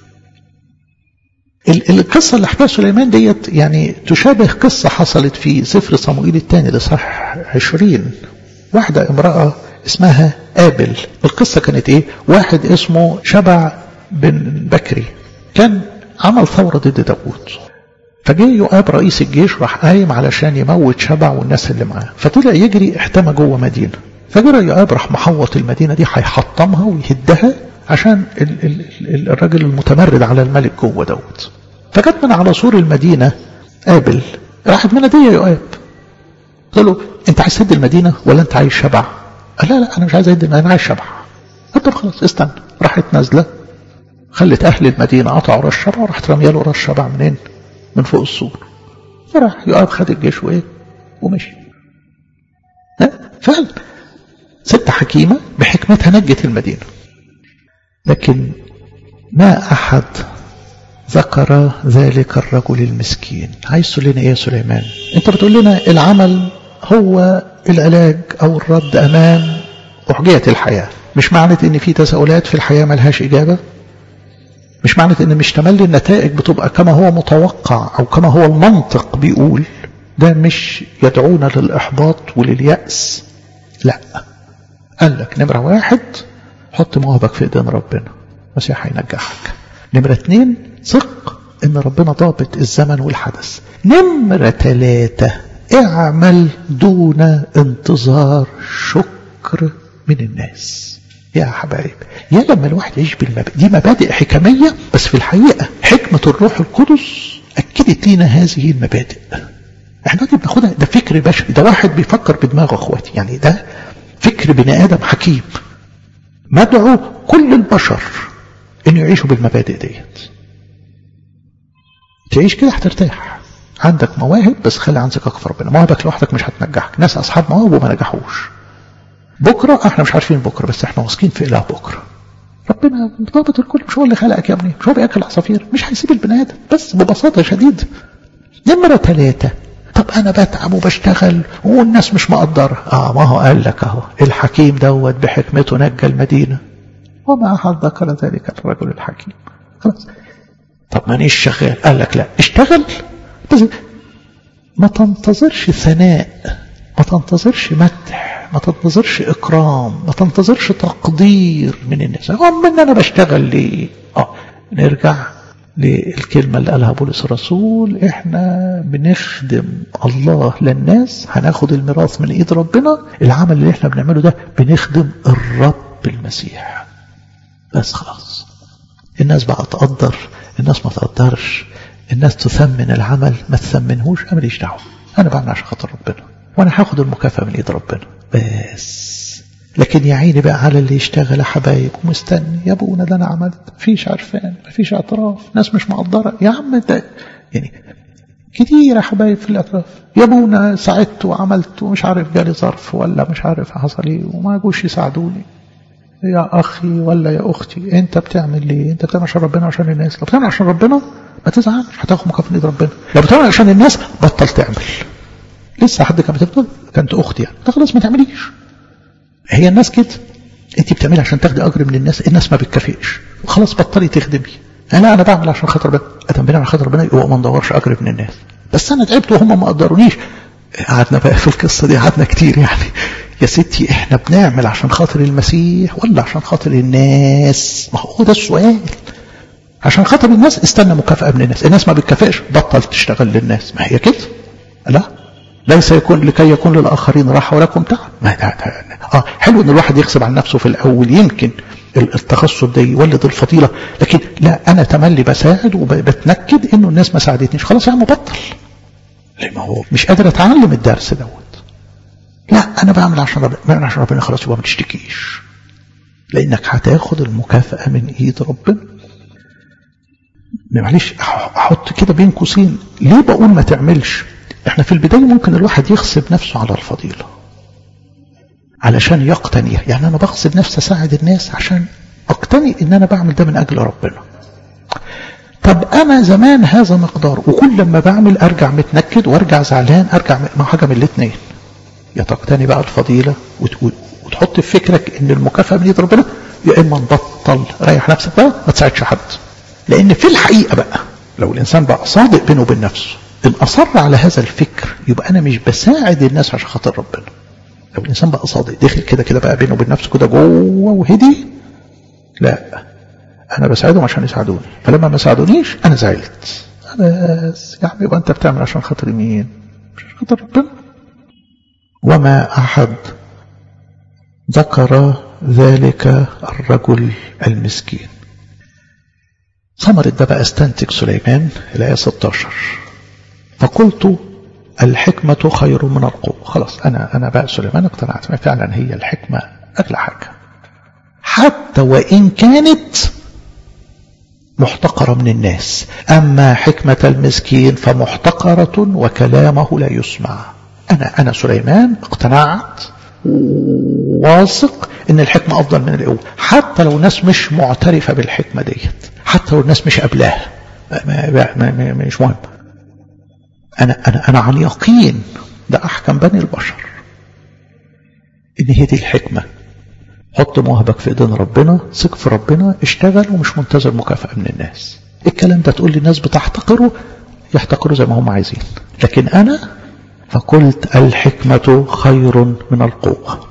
القصة اللي حكاها سليمان ديت يعني تشابه قصة حصلت في سفر صموئيل الثاني لصح عشرين واحدة امرأة اسمها آبل القصة كانت ايه واحد اسمه شبع بن بكري كان عمل ثورة ضد داوود فجاء يؤاب رئيس الجيش راح قايم علشان يموت شبع والناس اللي معاه فطلع يجري احتمى جوه مدينة فجرى يؤاب راح محوط المدينة دي هيحطمها ويهدها عشان ال ال ال الراجل المتمرد على الملك جوه دوت فجت من على سور المدينة قابل راحت منادية يؤاب قال له انت عايز تهد المدينة ولا انت عايز شبع قال لا لا انا مش عايز اهد المدينة انا عايز شبع قلت له خلاص استنى راحت نازلة خلت اهل المدينة قطعوا راس شبع وراحت رميه له راس شبع منين من فوق السور فراح يؤاب خد الجيش وايه ومشي فعلا ست حكيمة بحكمتها نجت المدينة لكن ما أحد ذكر ذلك الرجل المسكين عايز تقول لنا ايه يا سليمان انت بتقول لنا العمل هو العلاج او الرد امام احجية الحياة مش معنى ان في تساؤلات في الحياة ملهاش اجابة مش معنى ان مش تملي النتائج بتبقى كما هو متوقع او كما هو المنطق بيقول ده مش يدعونا للاحباط ولليأس لا قال لك نمرة واحد حط مواهبك في ايدين ربنا المسيح هينجحك نمرة اتنين ثق ان ربنا ضابط الزمن والحدث نمرة ثلاثة اعمل دون انتظار شكر من الناس يا حبايب يا لما الواحد يعيش بالمبادئ دي مبادئ حكمية بس في الحقيقة حكمة الروح القدس أكدت لنا هذه المبادئ احنا دلوقتي بناخدها ده فكر بشري ده واحد بيفكر بدماغه اخواتي يعني ده فكر بني ادم حكيم مدعو كل البشر انه يعيشوا بالمبادئ ديت تعيش كده هترتاح عندك مواهب بس خلي عن ثقتك في ربنا مواهبك لوحدك مش هتنجحك ناس اصحاب مواهب وما نجحوش بكره احنا مش عارفين بكره بس احنا واثقين في اله بكره ربنا ضابط الكل مش هو اللي خلقك يا ابني مش هو بياكل عصافير مش هيسيب البني ادم بس ببساطه شديده نمره ثلاثه طب انا بتعب وبشتغل والناس مش مقدره اه ما هو قال لك اهو الحكيم دوت بحكمته نجى المدينه وما أحد ذكر ذلك الرجل الحكيم خلاص طب مانيش شغال قال لك لا اشتغل بس ما تنتظرش ثناء ما تنتظرش مدح ما تنتظرش إكرام ما تنتظرش تقدير من الناس هم ان أنا بشتغل ليه اه نرجع للكلمة اللي قالها بولس الرسول احنا بنخدم الله للناس هناخد الميراث من ايد ربنا العمل اللي احنا بنعمله ده بنخدم الرب المسيح بس خلاص الناس بقى تقدر الناس ما تقدرش الناس تثمن العمل ما تثمنهوش انا ماليش دعوه انا بعمل عشان خاطر ربنا وانا هاخد المكافاه من ايد ربنا بس لكن يا عيني بقى على اللي يشتغل يا حبايب ومستني يا ابونا ده انا عملت مفيش عرفان مفيش اعتراف ناس مش مقدره يا عم ده يعني كتير يا حبايب في الاطراف يا ابونا ساعدت وعملت ومش عارف جالي ظرف ولا مش عارف حصل ايه وما جوش يساعدوني يا اخي ولا يا اختي انت بتعمل ليه انت بتعمل عشان ربنا عشان الناس لو بتعمل عشان ربنا ما تزعلش هتاخد مكافاه من ايد ربنا لو بتعمل عشان الناس بطل تعمل لسه حد كان بتقول كانت اختي يعني خلاص ما تعمليش هي الناس كده انت بتعملي عشان تاخدي اجر من الناس الناس ما بتكافئش وخلاص بطلي تخدمي انا انا بعمل عشان خاطر ربنا ادم بنعمل عشان خاطر ربنا يبقى ما ندورش اجر من الناس بس انا تعبت وهم ما قدرونيش قعدنا بقى في القصه دي قعدنا كتير يعني يا ستي احنا بنعمل عشان خاطر المسيح ولا عشان خاطر الناس ما هو ده السؤال عشان خاطر الناس استنى مكافأة من الناس الناس ما بتكافئش بطل تشتغل للناس ما هي كده لا ليس يكون لكي يكون للآخرين راحة ولكم تعب ما ده ده اه حلو ان الواحد يغصب عن نفسه في الأول يمكن التخصص ده يولد الفضيلة لكن لا أنا تملي بساعد وبتنكد إنه الناس ما ساعدتنيش خلاص يا عم بطل ليه ما هو مش قادر أتعلم الدرس دوت لا أنا بعمل عشان ربنا بعمل عشان ربنا خلاص يبقى ما تشتكيش لأنك هتاخد المكافأة من إيد ربنا معلش أحط كده بين قوسين ليه بقول ما تعملش احنا في البداية ممكن الواحد يغصب نفسه على الفضيلة علشان يقتني يعني انا بغصب نفسي اساعد الناس عشان اقتني ان انا بعمل ده من اجل ربنا طب انا زمان هذا مقدار وكل لما بعمل ارجع متنكد وارجع زعلان ارجع مع حاجة من الاثنين يا تقتني بقى الفضيلة وتحط في فكرك ان المكافأة من ايد ربنا يا اما نبطل ريح نفسك بقى ما تساعدش حد لان في الحقيقة بقى لو الانسان بقى صادق بينه وبين نفسه إن أصر على هذا الفكر يبقى أنا مش بساعد الناس عشان خاطر ربنا لو الإنسان بقى صادق داخل كده كده بقى بينه وبين نفسه كده جوه وهدي لا أنا بساعدهم عشان يساعدوني فلما ما ساعدونيش أنا زعلت بس يا عم يبقى أنت بتعمل عشان خاطر مين؟ مش عشان خاطر ربنا وما أحد ذكر ذلك الرجل المسكين ثمرة ده بقى استنتج سليمان الآية 16 فقلت الحكمة خير من القوة خلاص أنا أنا بقى سليمان اقتنعت فعلا هي الحكمة أغلى حاجة حتى وإن كانت محتقرة من الناس أما حكمة المسكين فمحتقرة وكلامه لا يسمع أنا أنا سليمان اقتنعت واثق ان الحكمة افضل من القوة حتى لو الناس مش معترفة بالحكمة ديت حتى لو الناس مش قبلها مش مهم أنا, أنا, أنا عن يقين ده أحكم بني البشر إن هي دي الحكمة حط مواهبك في إيدين ربنا ثق في ربنا اشتغل ومش منتظر مكافأة من الناس الكلام ده تقول لي الناس بتحتقره يحتقروا زي ما هم عايزين لكن أنا فقلت الحكمة خير من القوة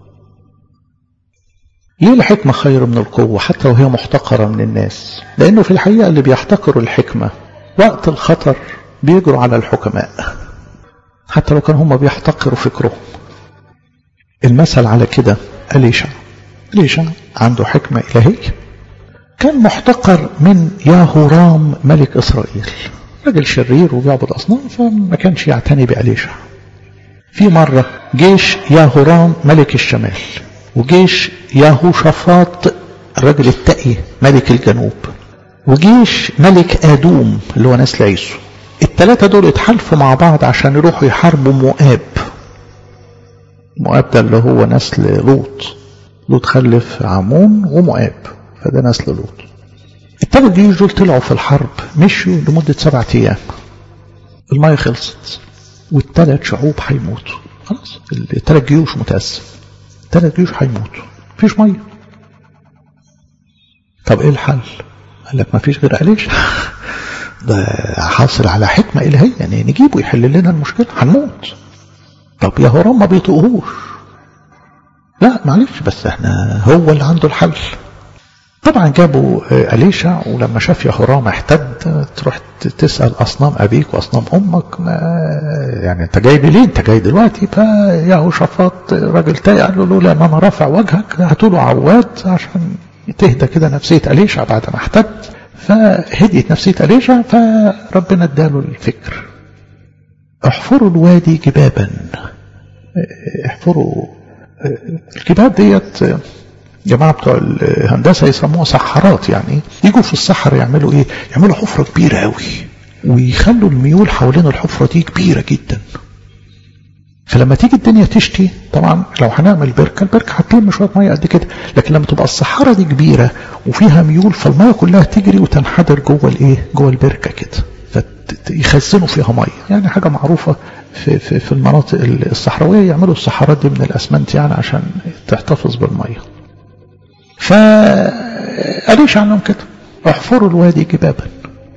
ليه الحكمة خير من القوة حتى وهي محتقرة من الناس لأنه في الحقيقة اللي بيحتقروا الحكمة وقت الخطر بيجروا على الحكماء حتى لو كانوا هم بيحتقروا فكرهم المثل على كده أليشع أليشع عنده حكمة إلهية كان محتقر من ياهورام ملك إسرائيل راجل شرير وبيعبد أصنام فما كانش يعتني بأليشع في مرة جيش ياهورام ملك الشمال وجيش ياهوشافاط الراجل التقي ملك الجنوب وجيش ملك آدوم اللي هو نسل عيسو الثلاثة دول اتحالفوا مع بعض عشان يروحوا يحاربوا مؤاب مؤاب ده اللي هو نسل لوط لوط خلف عمون ومؤاب فده نسل لوط الثلاث جيوش دول طلعوا في الحرب مشوا لمدة سبعة أيام المية خلصت والثلاث شعوب هيموتوا خلاص الثلاث جيوش متأسف الثلاث جيوش هيموتوا مفيش مية طب ايه الحل قال لك ما فيش غير أليشع ده حاصل على حكمة إلهية يعني نجيبه يحل لنا المشكلة هنموت طب يا هرام ما بيطقهوش لا معلش بس احنا هو اللي عنده الحل طبعا جابوا أليشع ولما شاف يهورام احتد تروح تسأل أصنام أبيك وأصنام أمك ما يعني أنت جاي ليه أنت جاي دلوقتي فيهوشافاط راجل تاني قال له لولا ما أنا رافع وجهك هاتوا له عواد عشان تهدى كده نفسية أليشع بعد ما احتد فهديت نفسية أليشع فربنا اداله الفكر احفروا الوادي جبابا احفروا الجباب ديت جماعة بتوع الهندسة يسموها صحارات يعني يجوا في الصحراء يعملوا ايه يعملوا حفرة كبيرة قوي ويخلوا الميول حوالين الحفرة دي كبيرة جدا فلما تيجي الدنيا تشتي طبعا لو هنعمل بركة البركة هتلم شوية مية قد كده لكن لما تبقى الصحراء دي كبيرة وفيها ميول فالمية كلها تجري وتنحدر جوه الايه جوه البركة كده فيخزنوا فيها مية يعني حاجة معروفة في, في, في المناطق الصحراوية يعملوا الصحارات دي من الأسمنت يعني عشان تحتفظ بالمية فقاليش عنهم كده احفروا الوادي جبابا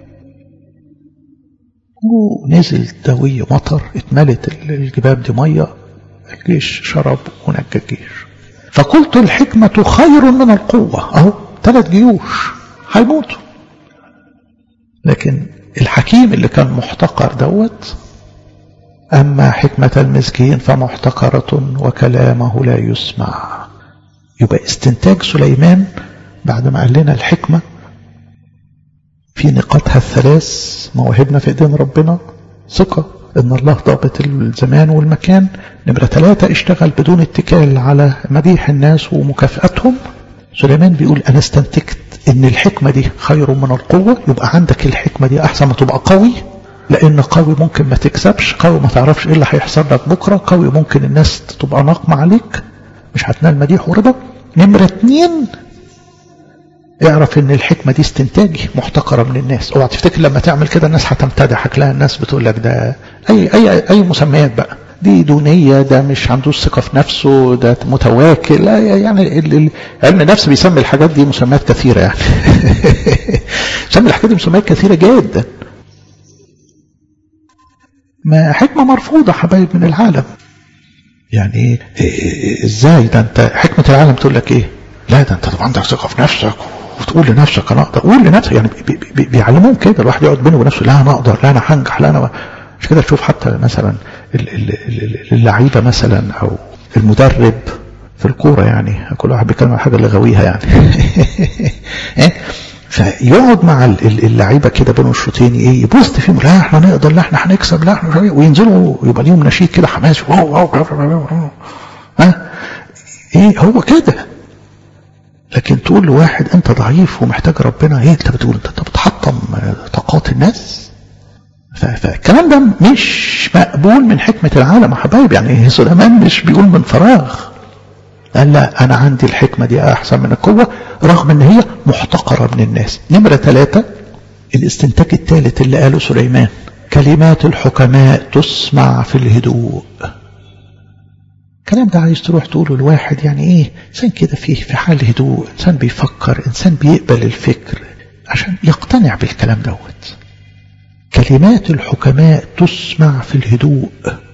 ونزل دوية مطر اتملت الجباب دي مية الجيش شرب ونجى الجيش فقلت الحكمة خير من القوة اهو ثلاث جيوش هيموتوا لكن الحكيم اللي كان محتقر دوت أما حكمة المسكين فمحتقرة وكلامه لا يسمع يبقى استنتاج سليمان بعد ما قال لنا الحكمة في نقاطها الثلاث مواهبنا في ايدين ربنا ثقة ان الله ضابط الزمان والمكان نمرة ثلاثة اشتغل بدون اتكال على مديح الناس ومكافأتهم سليمان بيقول انا استنتجت ان الحكمة دي خير من القوة يبقى عندك الحكمة دي احسن ما تبقى قوي لان قوي ممكن ما تكسبش قوي ما تعرفش ايه اللي هيحصل لك بكرة قوي ممكن الناس تبقى ناقمة عليك مش هتنال مديح ورضا نمرة اتنين اعرف ان الحكمة دي استنتاجي محتقرة من الناس اوعى تفتكر لما تعمل كده الناس هتمتدحك لا الناس بتقول لك ده اي اي اي مسميات بقى دي دونية ده مش عنده ثقة في نفسه ده متواكل لا يعني علم النفس بيسمي الحاجات دي مسميات كثيرة يعني بيسمي الحاجات دي مسميات كثيرة جدا ما حكمة مرفوضة حبايب من العالم يعني إيه ازاي ده انت حكمة العالم تقول لك ايه لا ده انت طبعا عندك ثقة في نفسك وتقول لنفسك انا اقدر قول لنفسك يعني بي بي بيعلموهم كده الواحد يقعد بينه وبنفسه لا انا اقدر لا انا هنجح لا انا مش كده تشوف حتى مثلا اللعيبة مثلا او المدرب في الكورة يعني كل واحد بيتكلم عن حاجة لغويها يعني فيقعد مع اللعيبه كده بين الشوطين ايه يبوست فيهم لا احنا نقدر لا احنا هنكسب لا احنا وينزلوا يبقى ليهم نشيد كده حماسي واو واو ها ايه هو كده لكن تقول لواحد انت ضعيف ومحتاج ربنا ايه انت بتقول انت بتحطم طاقات الناس فالكلام ده مش مقبول من حكمة العالم يا حبايبي يعني سليمان مش بيقول من فراغ قال لا أنا عندي الحكمة دي أحسن من القوة رغم أن هي محتقرة من الناس نمرة ثلاثة الاستنتاج الثالث اللي قاله سليمان كلمات الحكماء تسمع في الهدوء الكلام ده عايز تروح تقوله لواحد يعني ايه انسان كده فيه في حال هدوء انسان بيفكر انسان بيقبل الفكر عشان يقتنع بالكلام دوت كلمات الحكماء تسمع في الهدوء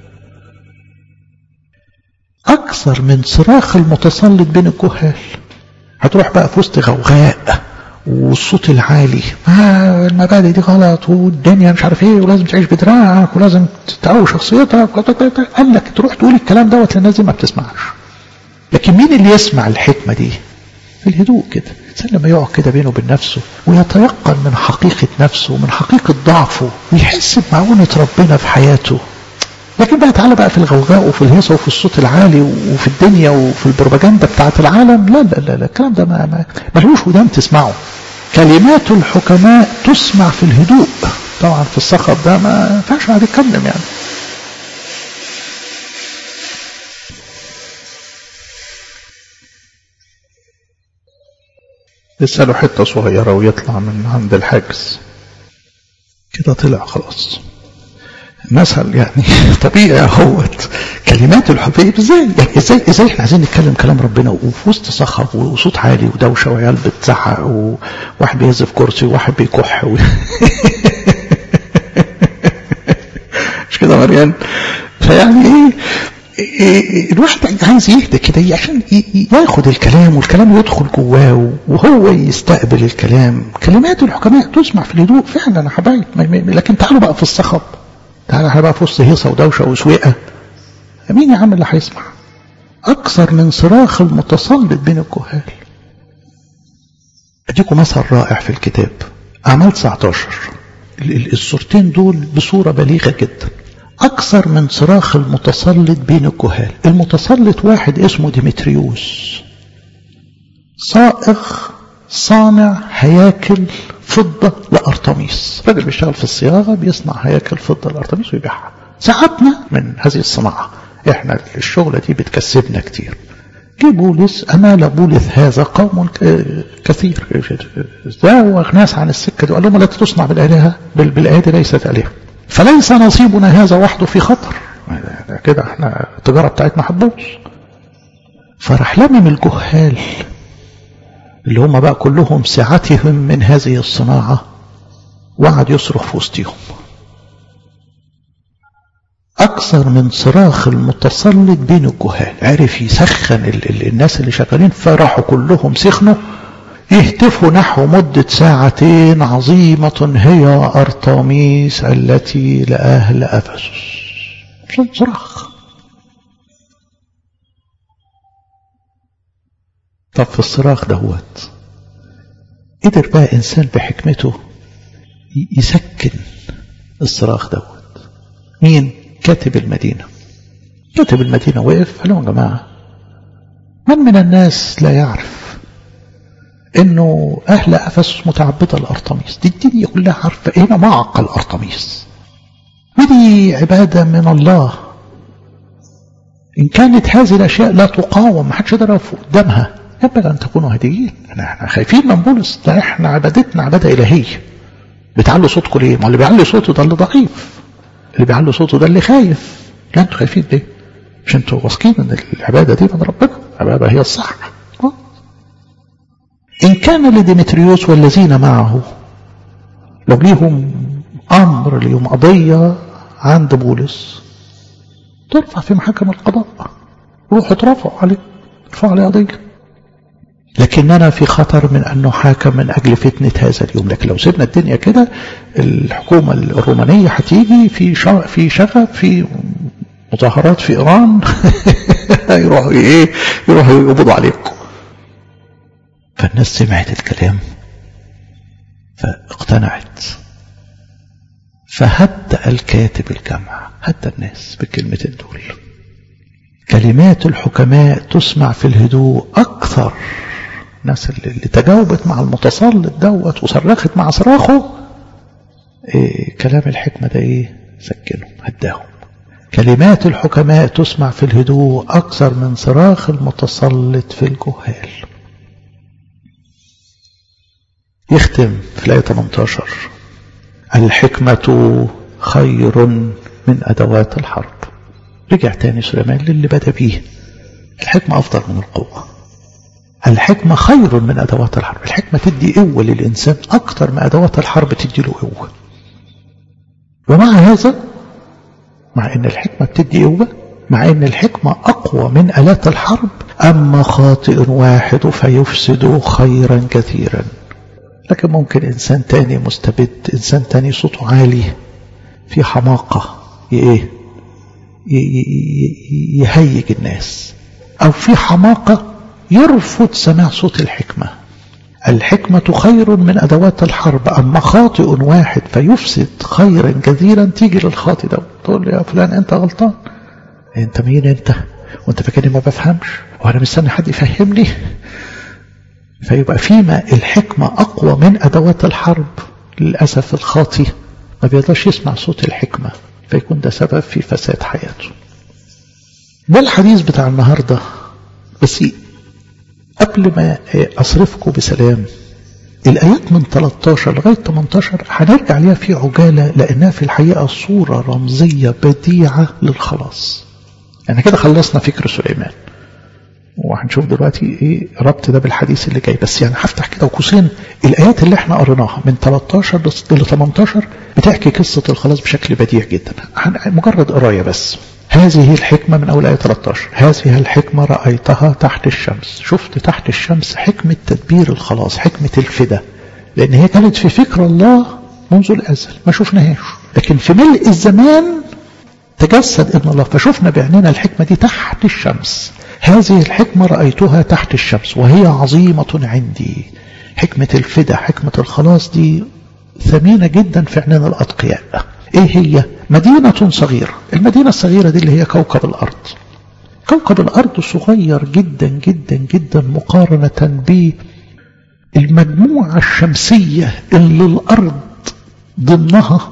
أكثر من صراخ المتسلط بين الكهال هتروح بقى في وسط غوغاء والصوت العالي ما المبادئ دي غلط والدنيا مش عارف ايه ولازم تعيش بدراعك ولازم تقوي شخصيتك قال لك تروح تقول الكلام دوت للناس دي ما بتسمعش لكن مين اللي يسمع الحكمة دي في الهدوء كده الإنسان لما يقعد كده بينه وبين نفسه ويتيقن من حقيقة نفسه ومن حقيقة ضعفه ويحس بمعونة ربنا في حياته لكن بقى تعالى بقى في الغوغاء وفي الهيصة وفي الصوت العالي وفي الدنيا وفي البروباجندا بتاعت العالم لا لا لا, لا الكلام ده ما, ما ملوش ودان تسمعه كلمات الحكماء تسمع في الهدوء طبعا في الصخب ده ما ينفعش واحد يتكلم يعني لسه له حته صغيره ويطلع من عند الحاجز كده طلع خلاص مثل يعني طبيعي اهوت كلمات الحب ازاي يعني ازاي ازاي احنا عايزين نتكلم كلام ربنا وفي وسط صخب وصوت عالي ودوشه وعيال بتزعق وواحد بيهز في كرسي وواحد بيكح و... مش كده مريان فيعني ايه الواحد عايز يهدى كده عشان ياخد الكلام والكلام يدخل جواه وهو يستقبل الكلام كلمات الحكماء تسمع في الهدوء فعلا يا حبايب لكن تعالوا بقى في الصخب تعالوا احنا بقى في وسط هيصه ودوشه وسويقه مين يا عم اللي هيسمع اكثر من صراخ المتسلط بين الجهال اديكم مثل رائع في الكتاب اعمال 19 الصورتين دول بصوره بليغه جدا أكثر من صراخ المتسلط بين الجهال المتسلط واحد اسمه ديمتريوس صائغ صانع هياكل فضة لأرطميس راجل بيشتغل في الصياغة بيصنع هياكل فضة لأرطميس ويبيعها ساعتنا من هذه الصناعة احنا الشغلة دي بتكسبنا كتير جه بولس أمال بولس هذا قوم كثير زاوغ ناس عن السكة دي وقال لهم لا تصنع بالآلهة بالآية ليست آلهة فليس نصيبنا هذا وحده في خطر كده احنا التجارة بتاعتنا هتبوظ فراح لمم الجهال اللي هم بقى كلهم سعتهم من هذه الصناعة وقعد يصرخ في وسطهم أكثر من صراخ المتسلط بين الجهال عرف يسخن ال ال الناس اللي شغالين فراحوا كلهم سخنوا يهتفوا نحو مدة ساعتين عظيمة هي أرطميس التي لأهل أفسس صراخ طب في الصراخ دهوت قدر بقى إنسان بحكمته يسكن الصراخ دهوت مين كاتب المدينة كاتب المدينة وقف قال لهم يا جماعة من من الناس لا يعرف انه اهل افسس متعبده لارطميس دي الدنيا كلها عارفه هنا معقل ارطميس ودي عباده من الله ان كانت هذه الاشياء لا تقاوم ما حدش يقدر يقف قدامها ينبغي ان تكونوا هاديين احنا خايفين من بولس ده احنا عبادتنا عباده الهيه بتعلوا صوتكم ليه؟ ما اللي بيعلي صوته ده اللي ضعيف اللي بيعلي صوته ده اللي خايف لا انتوا خايفين ليه؟ مش انتوا واثقين ان العباده دي من ربنا العباده هي الصح إن كان لديمتريوس والذين معه لو ليهم أمر ليهم قضية عند بولس ترفع في محاكم القضاء روحوا اترفعوا عليه ارفعوا عليه قضية لكننا في خطر من أن نحاكم من أجل فتنة هذا اليوم لكن لو سيبنا الدنيا كده الحكومة الرومانية هتيجي في في شغب في مظاهرات في إيران يروحوا إيه يروحوا يقبضوا عليكم فالناس سمعت الكلام فاقتنعت فهدأ الكاتب الجمع هدأ الناس بالكلمتين دول كلمات الحكماء تسمع في الهدوء أكثر الناس اللي تجاوبت مع المتسلط دوت وصرخت مع صراخه إيه كلام الحكمة ده إيه سكنهم هداهم كلمات الحكماء تسمع في الهدوء أكثر من صراخ المتسلط في الجهال يختم في الآية 18 الحكمة خير من أدوات الحرب رجع تاني سليمان للي بدأ بيه الحكمة أفضل من القوة الحكمة خير من أدوات الحرب الحكمة تدي قوة للإنسان أكتر من أدوات الحرب تدي له قوة ومع هذا مع أن الحكمة بتدي قوة مع أن الحكمة أقوى من آلات الحرب أما خاطئ واحد فيفسد خيرا كثيرا لكن ممكن إنسان تاني مستبد إنسان تاني صوته عالي في حماقة إيه يهيج الناس أو في حماقة يرفض سماع صوت الحكمة الحكمة خير من أدوات الحرب أما خاطئ واحد فيفسد خيرا كثيرا تيجي للخاطئ ده تقول يا فلان أنت غلطان أنت مين أنت وأنت فاكرني ما بفهمش وأنا مستني حد يفهمني فيبقى فيما الحكمة أقوى من أدوات الحرب للأسف الخاطي ما بيقدرش يسمع صوت الحكمة فيكون ده سبب في فساد حياته ده الحديث بتاع النهاردة بس قبل ما أصرفكم بسلام الآيات من 13 لغاية 18 هنرجع ليها في عجالة لأنها في الحقيقة صورة رمزية بديعة للخلاص يعني كده خلصنا فكر سليمان وهنشوف دلوقتي ايه ربط ده بالحديث اللي جاي بس يعني هفتح كده قوسين الايات اللي احنا قريناها من 13 ل 18 بتحكي قصه الخلاص بشكل بديع جدا مجرد قرايه بس هذه الحكمة من أول آية 13 هذه الحكمة رأيتها تحت الشمس شفت تحت الشمس حكمة تدبير الخلاص حكمة الفدا لأن هي كانت في فكر الله منذ الأزل ما شفناهاش لكن في ملء الزمان تجسد ابن الله فشفنا بعيننا الحكمة دي تحت الشمس هذه الحكمة رأيتها تحت الشمس وهي عظيمة عندي حكمة الفدا حكمة الخلاص دي ثمينة جدا في عيننا الأتقياء ايه هي مدينة صغيرة المدينة الصغيرة دي اللي هي كوكب الأرض كوكب الأرض صغير جدا جدا جدا مقارنة بالمجموعة الشمسية اللي الأرض ضمنها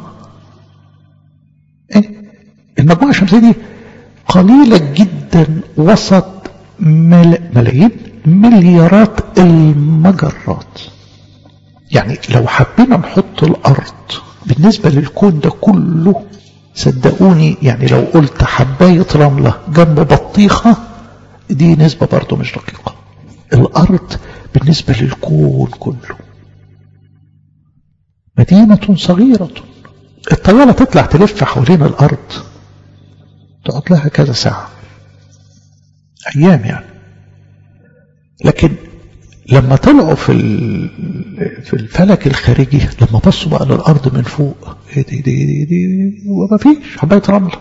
إيه؟ المجموعة الشمسية دي قليلة جدا وسط مل... ملايين مليارات المجرات يعني لو حبينا نحط الأرض بالنسبة للكون ده كله صدقوني يعني لو قلت حباية رملة جنب بطيخة دي نسبة برضه مش دقيقة الأرض بالنسبة للكون كله مدينة صغيرة الطيارة تطلع تلف حوالين الأرض تقعد لها كذا ساعة أيام يعني لكن لما طلعوا في في الفلك الخارجي لما بصوا بقى للارض من فوق ايه دي دي دي, دي وما فيش حبايه رمله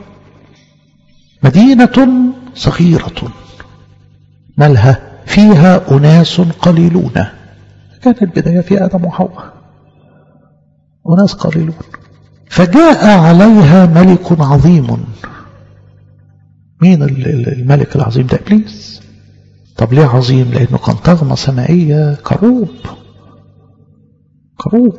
مدينه صغيره مالها فيها اناس قليلون كانت البدايه في ادم وحواء اناس قليلون فجاء عليها ملك عظيم مين الملك العظيم ده ابليس طب ليه عظيم لانه كان طغمة سمائية كروب كروب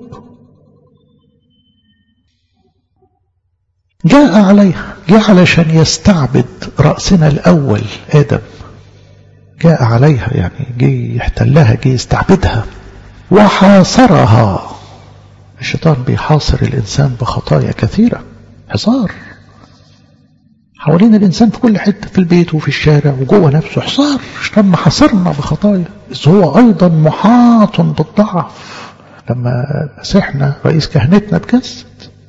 جاء عليها جاء علشان يستعبد رأسنا الأول آدم جاء عليها يعني جه يحتلها جه يستعبدها وحاصرها الشيطان بيحاصر الإنسان بخطايا كثيرة حصار حوالين الإنسان في كل حتة في البيت وفي الشارع وجوه نفسه حصار الشيطان محاصرنا بخطايا بس هو أيضا محاط بالضعف لما مسحنا رئيس كهنتنا بجسد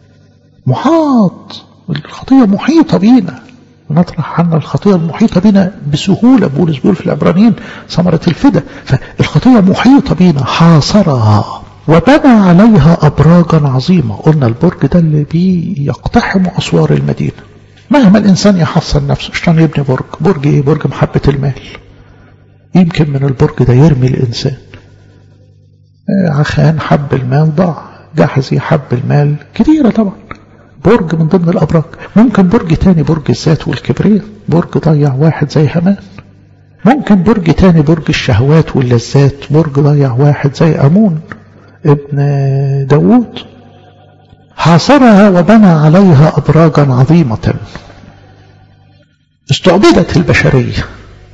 محاط الخطية محيطة بينا نطرح عنا الخطية المحيطة بنا بسهولة بولس بيقول في العبرانيين ثمرة الفدا فالخطية محيطة بنا حاصرها وبنى عليها أبراجا عظيمة قلنا البرج ده اللي بيقتحم أسوار المدينة مهما الإنسان يحصن نفسه عشان يبني برج برج إيه برج محبة المال يمكن من البرج ده يرمي الإنسان عخان حب المال ضاع جحزي حب المال كتيرة طبعا برج من ضمن الأبراج ممكن برج تاني برج الذات والكبرياء برج ضيع واحد زي همان ممكن برج تاني برج الشهوات واللذات برج ضيع واحد زي أمون ابن داوود حاصرها وبنى عليها أبراجا عظيمة استعبدت البشرية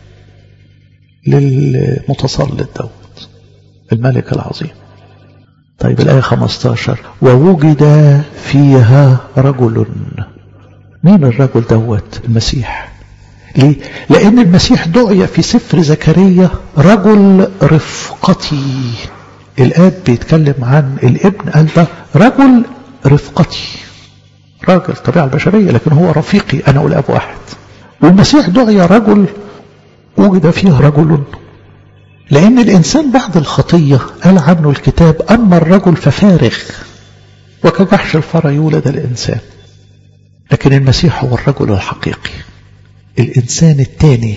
للمتسلط داود الملك العظيم طيب الآية 15 ووجد فيها رجل مين الرجل دوت المسيح ليه؟ لأن المسيح دعي في سفر زكريا رجل رفقتي الآب بيتكلم عن الابن قال ده رجل رفقتي راجل طبيعة البشرية لكن هو رفيقي أنا والأب واحد والمسيح دعي رجل وجد فيه رجل لأن الإنسان بعد الخطية قال عنه الكتاب أما الرجل ففارغ وكجحش الفرى يولد الإنسان لكن المسيح هو الرجل الحقيقي الإنسان الثاني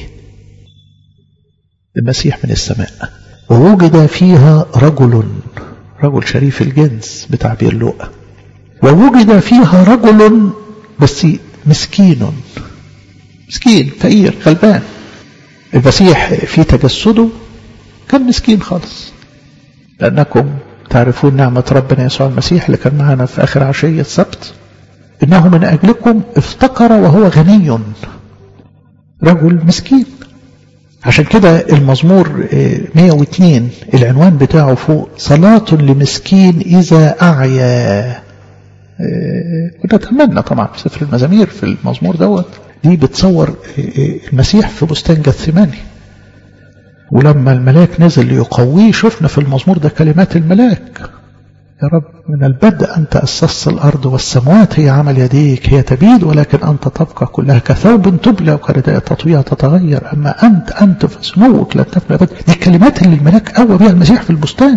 المسيح من السماء ووجد فيها رجل رجل شريف الجنس بتعبير لؤى ووجد فيها رجل بس مسكين مسكين فقير غلبان المسيح في تجسده كان مسكين خالص لأنكم تعرفون نعمة ربنا يسوع المسيح اللي كان معنا في آخر عشية السبت إنه من أجلكم افتقر وهو غني رجل مسكين عشان كده المزمور 102 العنوان بتاعه فوق صلاة لمسكين إذا أعيا ونتمنى طبعا في سفر المزامير في المزمور دوت دي بتصور المسيح في بستان جثماني ولما الملاك نزل ليقويه شفنا في المزمور ده كلمات الملاك يا رب من البدء أنت أسست الأرض والسماوات هي عمل يديك هي تبيد ولكن أنت تبقى كلها كثوب تبلى وكرداء تطوية تتغير أما أنت أنت فسموك لا تفنى أبدا دي الكلمات اللي الملاك قوى بها المسيح في البستان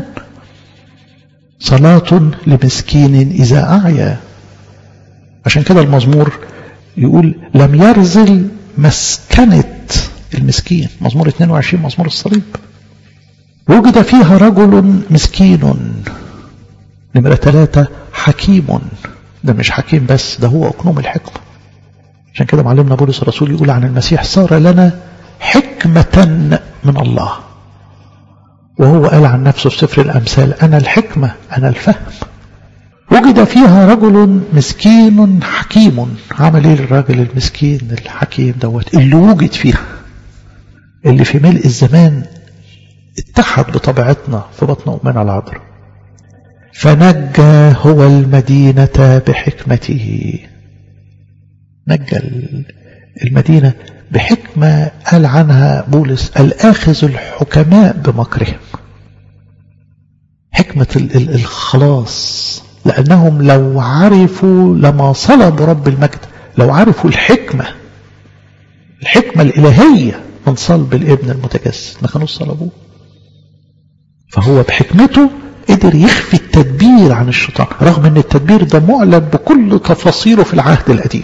صلاة لمسكين إذا أعيا عشان كده المزمور يقول لم يرزل مسكنة المسكين مزمور 22 مزمور الصليب وجد فيها رجل مسكين نمرة ثلاثة حكيم ده مش حكيم بس ده هو أقنوم الحكمة عشان كده معلمنا بولس الرسول يقول عن المسيح صار لنا حكمة من الله وهو قال عن نفسه في سفر الأمثال أنا الحكمة أنا الفهم وجد فيها رجل مسكين حكيم عمل ايه الراجل المسكين الحكيم دوت اللي وجد فيها اللي في ملء الزمان اتحد بطبيعتنا في بطن أمنا العذراء فنجى هو المدينة بحكمته نجى المدينة بحكمة قال عنها بولس الآخذ الحكماء بمكرهم حكمة الخلاص لأنهم لو عرفوا لما صلبوا رب المجد لو عرفوا الحكمة الحكمة الإلهية من صلب الابن المتجسد ما كانوا صلبوه فهو بحكمته قدر يخفي التدبير عن الشيطان رغم ان التدبير ده معلن بكل تفاصيله في العهد القديم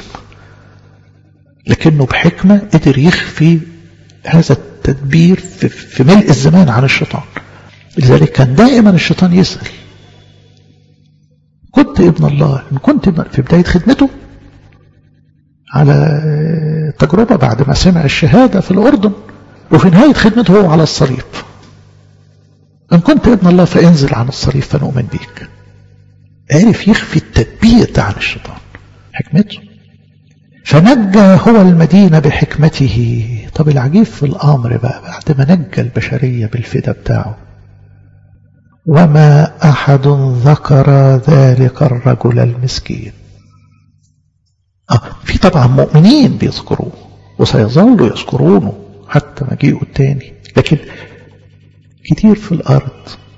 لكنه بحكمة قدر يخفي هذا التدبير في, في ملء الزمان عن الشيطان لذلك كان دائما الشيطان يسأل كنت ابن الله إن كنت ابن في بداية خدمته على تجربة بعد ما سمع الشهادة في الأردن وفي نهاية خدمته هو على الصليب إن كنت ابن الله فانزل عن الصليب فنؤمن بيك عرف يخفي التدبير ده عن الشيطان حكمته فنجى هو المدينة بحكمته طب العجيب في الأمر بقى بعد ما نجى البشرية بالفدا بتاعه وما أحد ذكر ذلك الرجل المسكين آه في طبعا مؤمنين بيذكروه وسيظلوا يذكرونه حتى مجيئه التاني لكن كتير في الأرض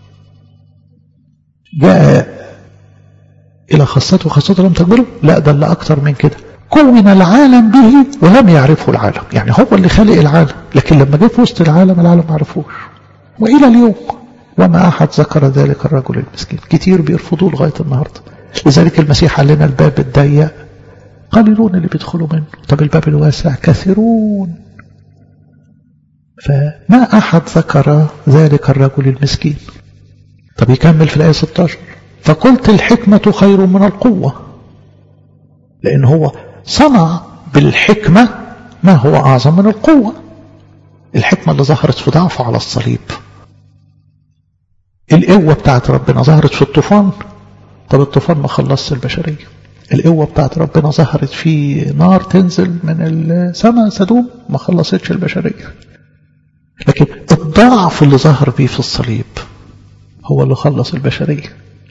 جاء إلى خاصته وخاصته لم تقبله لا ده اللي أكتر من كده كون العالم به ولم يعرفه العالم يعني هو اللي خلق العالم لكن لما جه في وسط العالم العالم ما عرفوش وإلى اليوم وما أحد ذكر ذلك الرجل المسكين كتير بيرفضوه لغاية النهاردة لذلك المسيح قال لنا الباب الضيق قليلون اللي بيدخلوا منه طب الباب الواسع كثيرون فما أحد ذكر ذلك الرجل المسكين طب يكمل في الآية 16 فقلت الحكمة خير من القوة لأن هو صنع بالحكمة ما هو أعظم من القوة الحكمة اللي ظهرت في ضعفه على الصليب القوة بتاعت ربنا ظهرت في الطوفان طب الطوفان ما خلصش البشرية القوة بتاعت ربنا ظهرت في نار تنزل من السماء سدوم ما خلصتش البشرية لكن الضعف اللي ظهر بيه في الصليب هو اللي خلص البشرية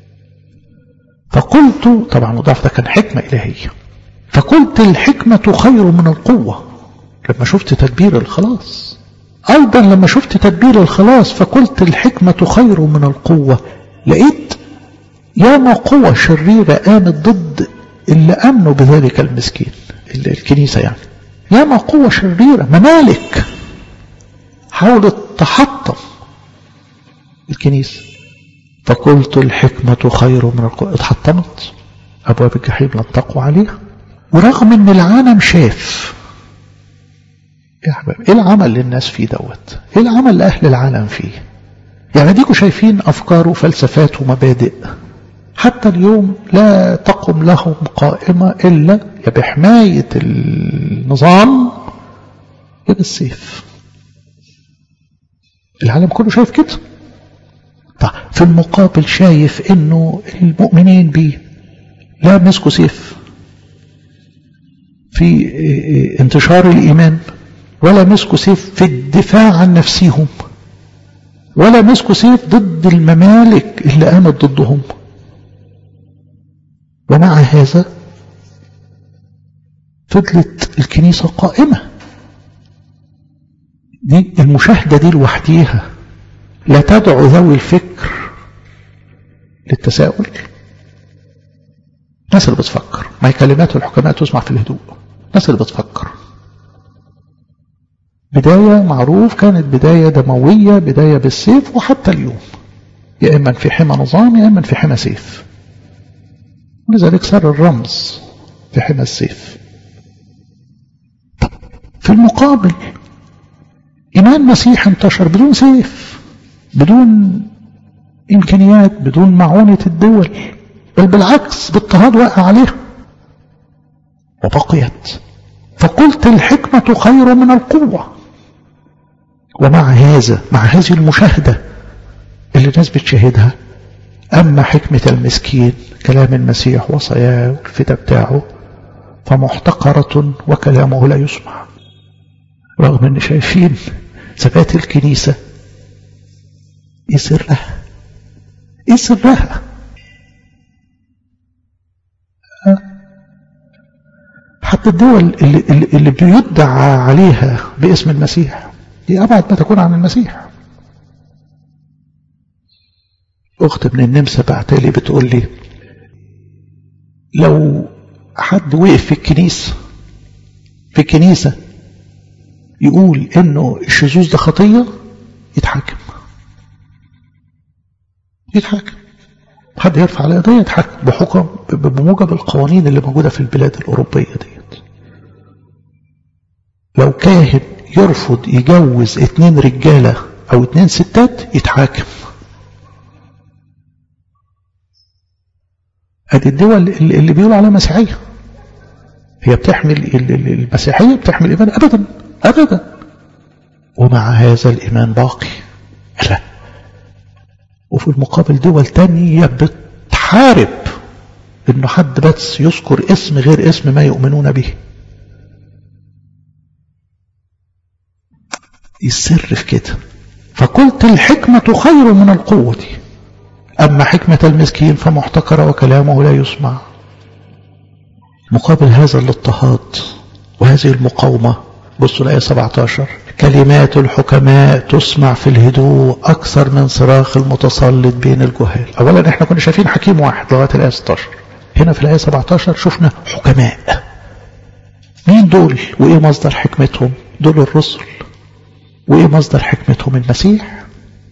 فقلت طبعا الضعف ده كان حكمة إلهية فقلت الحكمة خير من القوة لما شفت تدبير الخلاص أيضا لما شفت تدبير الخلاص فقلت الحكمة خير من القوة لقيت ياما قوة شريرة قامت ضد اللي أمنوا بذلك المسكين الكنيسة يعني ياما قوة شريرة ممالك حاولت تحطم الكنيسة فقلت الحكمة خير من القوة اتحطمت أبواب الجحيم لم تقوى عليها ورغم ان العالم شاف يا حبايبي ايه العمل للناس فيه دوت ايه العمل لاهل العالم فيه يعني ديكوا شايفين افكار وفلسفات ومبادئ حتى اليوم لا تقم لهم قائمة إلا يا بحماية النظام يا بالسيف العالم كله شايف كده طيب في المقابل شايف انه المؤمنين بيه لا مسكوا سيف في انتشار الإيمان ولا مسكوا سيف في الدفاع عن نفسهم ولا مسكوا سيف ضد الممالك اللي قامت ضدهم ومع هذا فضلت الكنيسة قائمة دي المشاهدة دي لوحديها لا تدعو ذوي الفكر للتساؤل الناس اللي بتفكر ما هي كلمات الحكماء تسمع في الهدوء الناس اللي بتفكر بداية معروف كانت بداية دموية بداية بالسيف وحتى اليوم يا إما في حمى نظام يا إما في حمى سيف ولذلك صار الرمز في حمى السيف طب في المقابل إيمان مسيح انتشر بدون سيف بدون إمكانيات بدون معونة الدول بل بالعكس باضطهاد واقع عليها وبقيت فقلت الحكمة خير من القوة ومع هذا مع هذه المشاهدة اللي الناس بتشاهدها أما حكمة المسكين كلام المسيح وصاياه والفدا بتاعه فمحتقرة وكلامه لا يسمع رغم ان شايفين ثبات الكنيسة ايه سرها ايه سرها حتى الدول اللي, اللي, اللي بيدعى عليها باسم المسيح دي أبعد ما تكون عن المسيح أخت من النمسا بعتالي بتقول لي لو حد وقف في الكنيسة في الكنيسة يقول انه الشذوذ ده خطية يتحاكم يتحاكم حد يرفع عليه قضية يتحاكم بحكم بموجب القوانين اللي موجودة في البلاد الأوروبية ديت لو كاهن يرفض يجوز اتنين رجالة أو اتنين ستات يتحاكم ادي الدول اللي بيقولوا عليها مسيحية هي بتحمل المسيحية بتحمل الإيمان أبدا أبدا ومع هذا الإيمان باقي لا وفي المقابل دول تانية بتحارب إنه حد بس يذكر اسم غير اسم ما يؤمنون به السر في كده فقلت الحكمة خير من القوة أما حكمة المسكين فمحتقرة وكلامه لا يسمع مقابل هذا الاضطهاد وهذه المقاومة بصوا الآية 17 كلمات الحكماء تسمع في الهدوء أكثر من صراخ المتسلط بين الجهال أولا احنا كنا شايفين حكيم واحد لغاية الآية 16 هنا في الآية 17 شفنا حكماء مين دول وإيه مصدر حكمتهم دول الرسل وإيه مصدر حكمتهم المسيح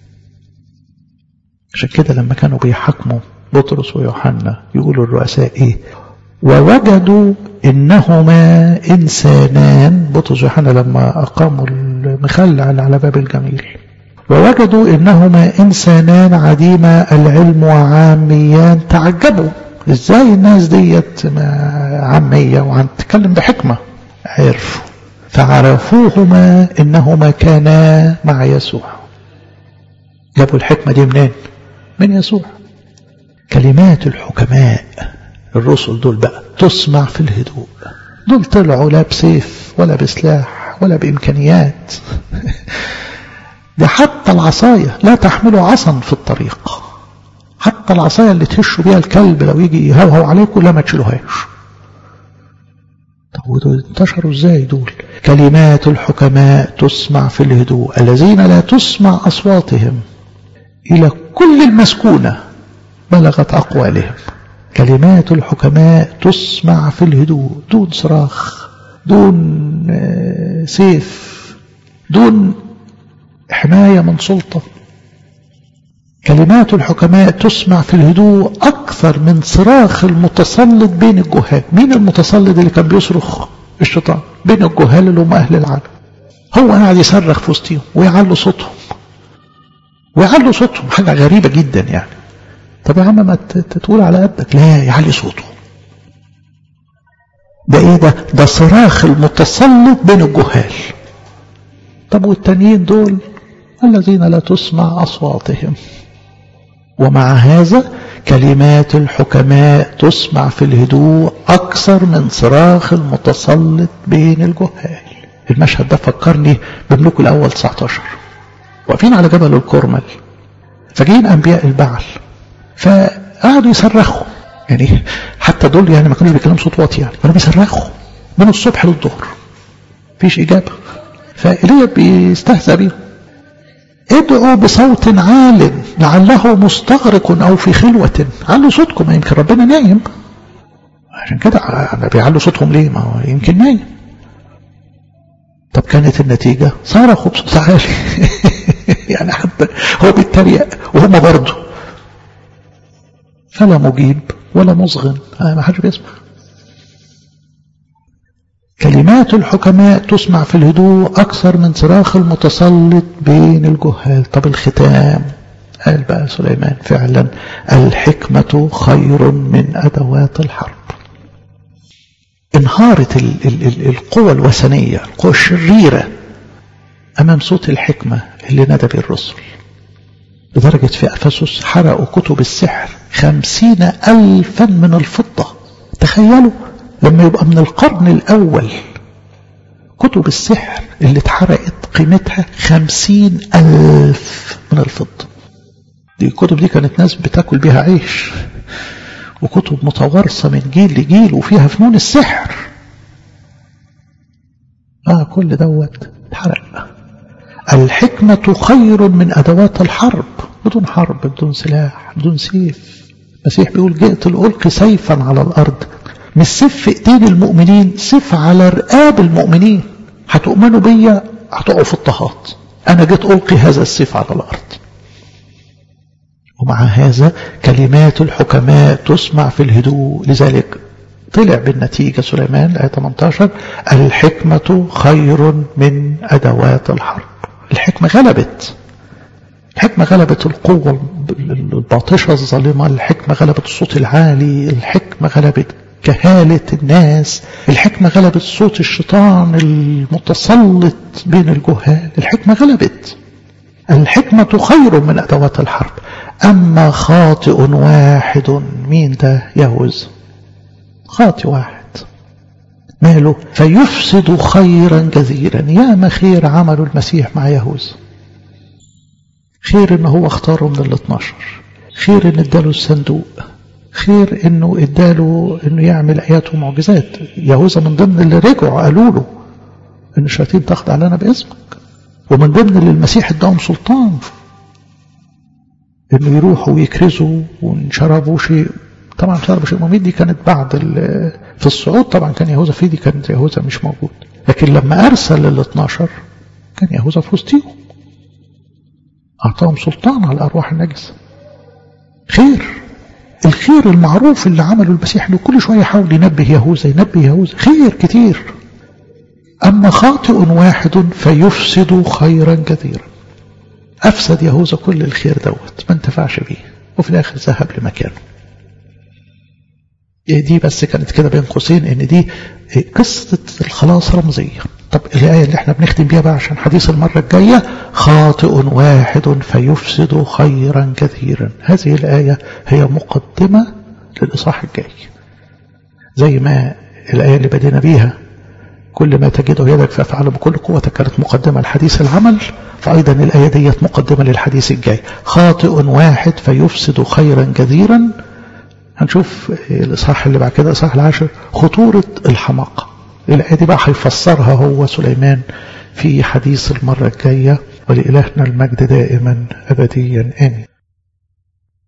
عشان كده لما كانوا بيحكموا بطرس ويوحنا يقولوا الرؤساء إيه ووجدوا إنهما إنسانان بطرس ويوحنا لما أقاموا المخلع على باب الجميل ووجدوا إنهما إنسانان عديما العلم وعاميان تعجبوا إزاي الناس ديت عامية وعن تتكلم بحكمة عرفوا فعرفوهما إنهما كانا مع يسوع جابوا الحكمة دي منين من يسوع كلمات الحكماء الرسل دول بقى تسمع في الهدوء دول طلعوا لا بسيف ولا بسلاح ولا بإمكانيات ده حتى العصاية لا تحملوا عصا في الطريق حتى العصاية اللي تهشوا بيها الكلب لو يجي يهوهو عليكم لا ما تشيلوهاش طب ودول انتشروا ازاي دول كلمات الحكماء تسمع في الهدوء الذين لا تسمع أصواتهم إلى كل المسكونة بلغت أقوالهم كلمات الحكماء تسمع في الهدوء دون صراخ دون سيف دون حماية من سلطة كلمات الحكماء تسمع في الهدوء أكثر من صراخ المتسلط بين الجهال مين المتسلط اللي كان بيصرخ الشيطان بين الجهال اللي هم أهل العالم هو قاعد يصرخ في وسطهم ويعلوا صوتهم ويعلوا صوتهم حاجة غريبة جدا يعني طب يا عم ما تقول على قدك لا يعلي صوته ده ايه ده ده صراخ المتسلط بين الجهال طب والتانيين دول الذين لا تسمع أصواتهم ومع هذا كلمات الحكماء تسمع في الهدوء أكثر من صراخ المتسلط بين الجهال المشهد ده فكرني بملوك الأول 19 واقفين على جبل الكرمل فجايين أنبياء البعل فقعدوا يصرخوا يعني حتى دول يعني ما كانوش بيتكلموا صوت واطي يعني كانوا بيصرخوا من الصبح للظهر مفيش إجابة فإيليا بيستهزأ بيهم ادعوا بصوت عال لعله مستغرق أو في خلوة علوا صوتكم يمكن ربنا نايم عشان كده بيعلوا صوتهم ليه ما هو يمكن نايم طب كانت النتيجة صرخوا بصوت عالي يعني حتى هو بيتريق وهم برضه فلا مجيب ولا مصغن ما حدش بيسمع كلمات الحكماء تسمع في الهدوء أكثر من صراخ المتسلط بين الجهال طب الختام قال بقى سليمان فعلا الحكمة خير من أدوات الحرب انهارت ال ال ال القوى الوثنية القوى الشريرة أمام صوت الحكمة اللي ندى به الرسل لدرجة في أفسس حرقوا كتب السحر خمسين ألفا من الفضة تخيلوا لما يبقى من القرن الأول كتب السحر اللي اتحرقت قيمتها خمسين ألف من الفضة دي الكتب دي كانت ناس بتاكل بيها عيش وكتب متوارثة من جيل لجيل وفيها فنون السحر آه كل دوت اتحرق الحكمة خير من أدوات الحرب بدون حرب بدون سلاح بدون سيف المسيح بيقول جئت لألقي سيفا على الأرض مش سيف في ايدين المؤمنين سيف على رقاب المؤمنين هتؤمنوا بيا هتقعوا في اضطهاد انا جيت القي هذا السيف على الارض ومع هذا كلمات الحكماء تسمع في الهدوء لذلك طلع بالنتيجة سليمان آية 18 الحكمة خير من أدوات الحرب الحكمة غلبت الحكمة غلبت القوة الباطشة الظالمة الحكمة غلبت الصوت العالي الحكمة غلبت كهالة الناس الحكمة غلبت صوت الشيطان المتسلط بين الجهال الحكمة غلبت الحكمة خير من أدوات الحرب أما خاطئ واحد مين ده يهوز خاطئ واحد ماله فيفسد خيرا كثيرا يا ما خير عمل المسيح مع يهوذا خير ان هو اختاره من ال 12 خير ان اداله الصندوق خير انه اداله انه يعمل ايات ومعجزات يهوذا من ضمن اللي رجعوا قالوا له ان الشياطين تخضع لنا باسمك ومن ضمن اللي المسيح اداهم سلطان انه يروحوا ويكرزوا وانشربوا شيء طبعا شربوا شيء مميت دي كانت بعد في الصعود طبعا كان يهوذا فيه دي كانت يهوذا مش موجود لكن لما ارسل ال 12 كان يهوذا في وسطهم اعطاهم سلطان على الارواح النجسه خير الخير المعروف اللي عمله المسيح انه كل شويه يحاول ينبه يهوذا ينبه يهوذا خير كتير اما خاطئ واحد فيفسد خيرا كثيرا افسد يهوذا كل الخير دوت ما انتفعش بيه وفي الاخر ذهب لمكانه دي بس كانت كده بين قوسين ان دي قصة الخلاص رمزية طب الآية اللي احنا بنختم بيها بقى عشان حديث المرة الجاية خاطئ واحد فيفسد خيرا كثيرا هذه الآية هي مقدمة للإصحاح الجاي زي ما الآية اللي بدينا بيها كل ما تجده يدك فافعله بكل قوتك كانت مقدمة لحديث العمل فأيضا الآية ديت مقدمة للحديث الجاي خاطئ واحد فيفسد خيرا كثيرا هنشوف الإصحاح اللي بعد كده الإصحاح العاشر خطورة الحماقة الآية دي بقى هيفسرها هو سليمان في حديث المرة الجاية ولإلهنا المجد دائما أبديا آمين